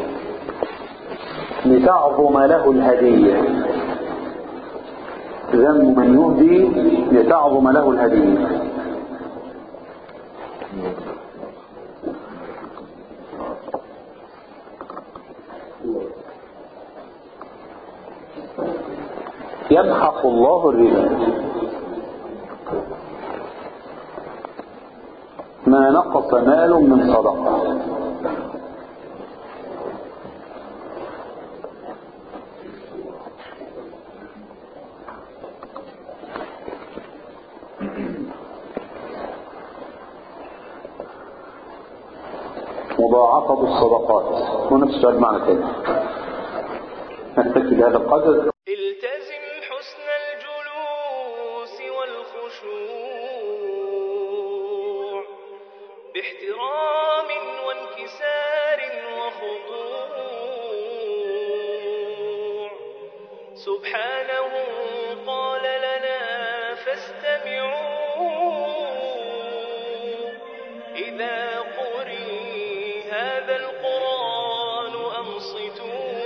لتعظم له الهدية ذم من يهدي لتعظم له الهدية يمحق الله الربا ما نقص مال من صدقه مضاعفة الصدقات ونفس السؤال معنى كده نكتفي بهذا القدر التزم حسن الجلوس والخشوع باحترام وانكسار وخضوع سبحانه قال لنا فاستمعوا إذا قرئ هذا القرآن أنصتوا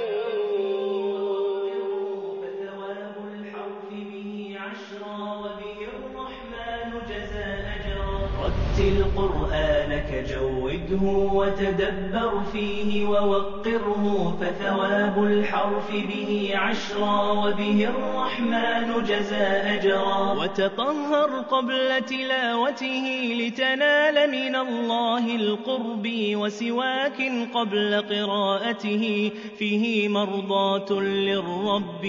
فثواب الحرف به عشرا وبه الرحمن جزى أجرا رتل قرآنك جوده وتدبر فيه ووقره فثواب الحرف به عشرا وبه الرحمن جزى أجرا وتطهر قبل تلاوته لتنال من الله القرب وسواك قبل قراءته فيه مرضاة للرب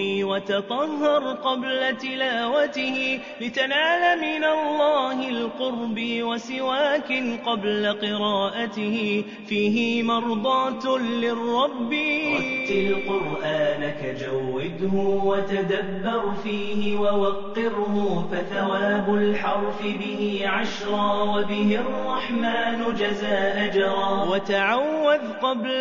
وتطهر قبل تلاوته لتنال من الله القرب وسواك قبل قراءته فيه مرضاة للرب رتل قرآنك جوده وتدبر فيه ووقره فثواب الحرف به عشرا وبه الرحمن جزى أجرا وتعوذ قبل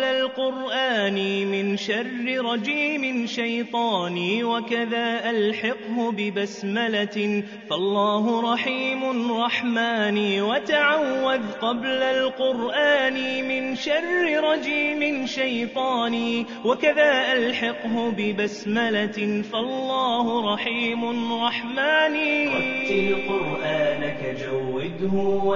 القرآن من شر رجيم شيطاني وكذا ألحقه ببسملة فالله رحيم رحماني وتعوذ قبل القرآن من شر رجيم شيطاني وكذا ألحقه ببسملة فالله رحيم رحماني رتل قرآنك جوده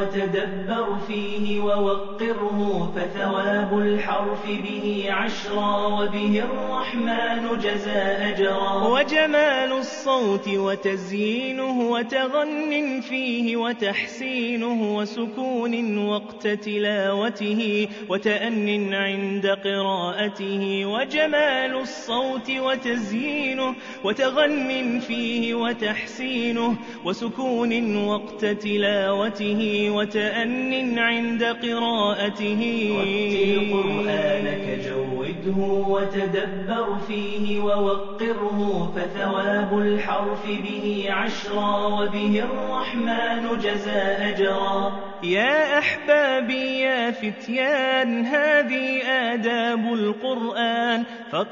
وتدبر فيه ووقره فثواب الحرف به عشرا وبه الرحمن جزى أجرا وجمال الصوت وتزيينه وتغن فيه وتحسينه وسكون وقت تلاوته وتأن عند قراءته وجمال الصوت وتزيينه وتغن فيه وتحسينه وسكون وقت تلاوته وتأن عند قراءته رتل قرآنك جوده وتدبر فيه ووقره فثواب الحرف به عشرا وبه الرحمن جزى أجرا يا أحبابي يا فتيان هذه آداب القرآن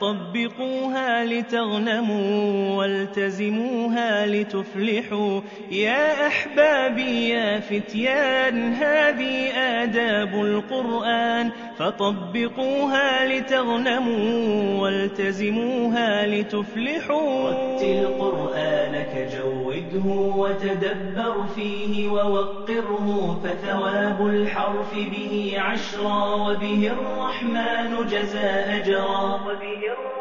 فطبقوها لتغنموا والتزموها لتفلحوا يا أحبابي يا فتيان هذه آداب القرآن فطبقوها لتغنموا والتزموها لتفلحوا رتل قرآنك جوده وتدبر فيه ووقره فثواب الحرف به عشرا وبه الرحمن جزى أجرا وبه الرحمن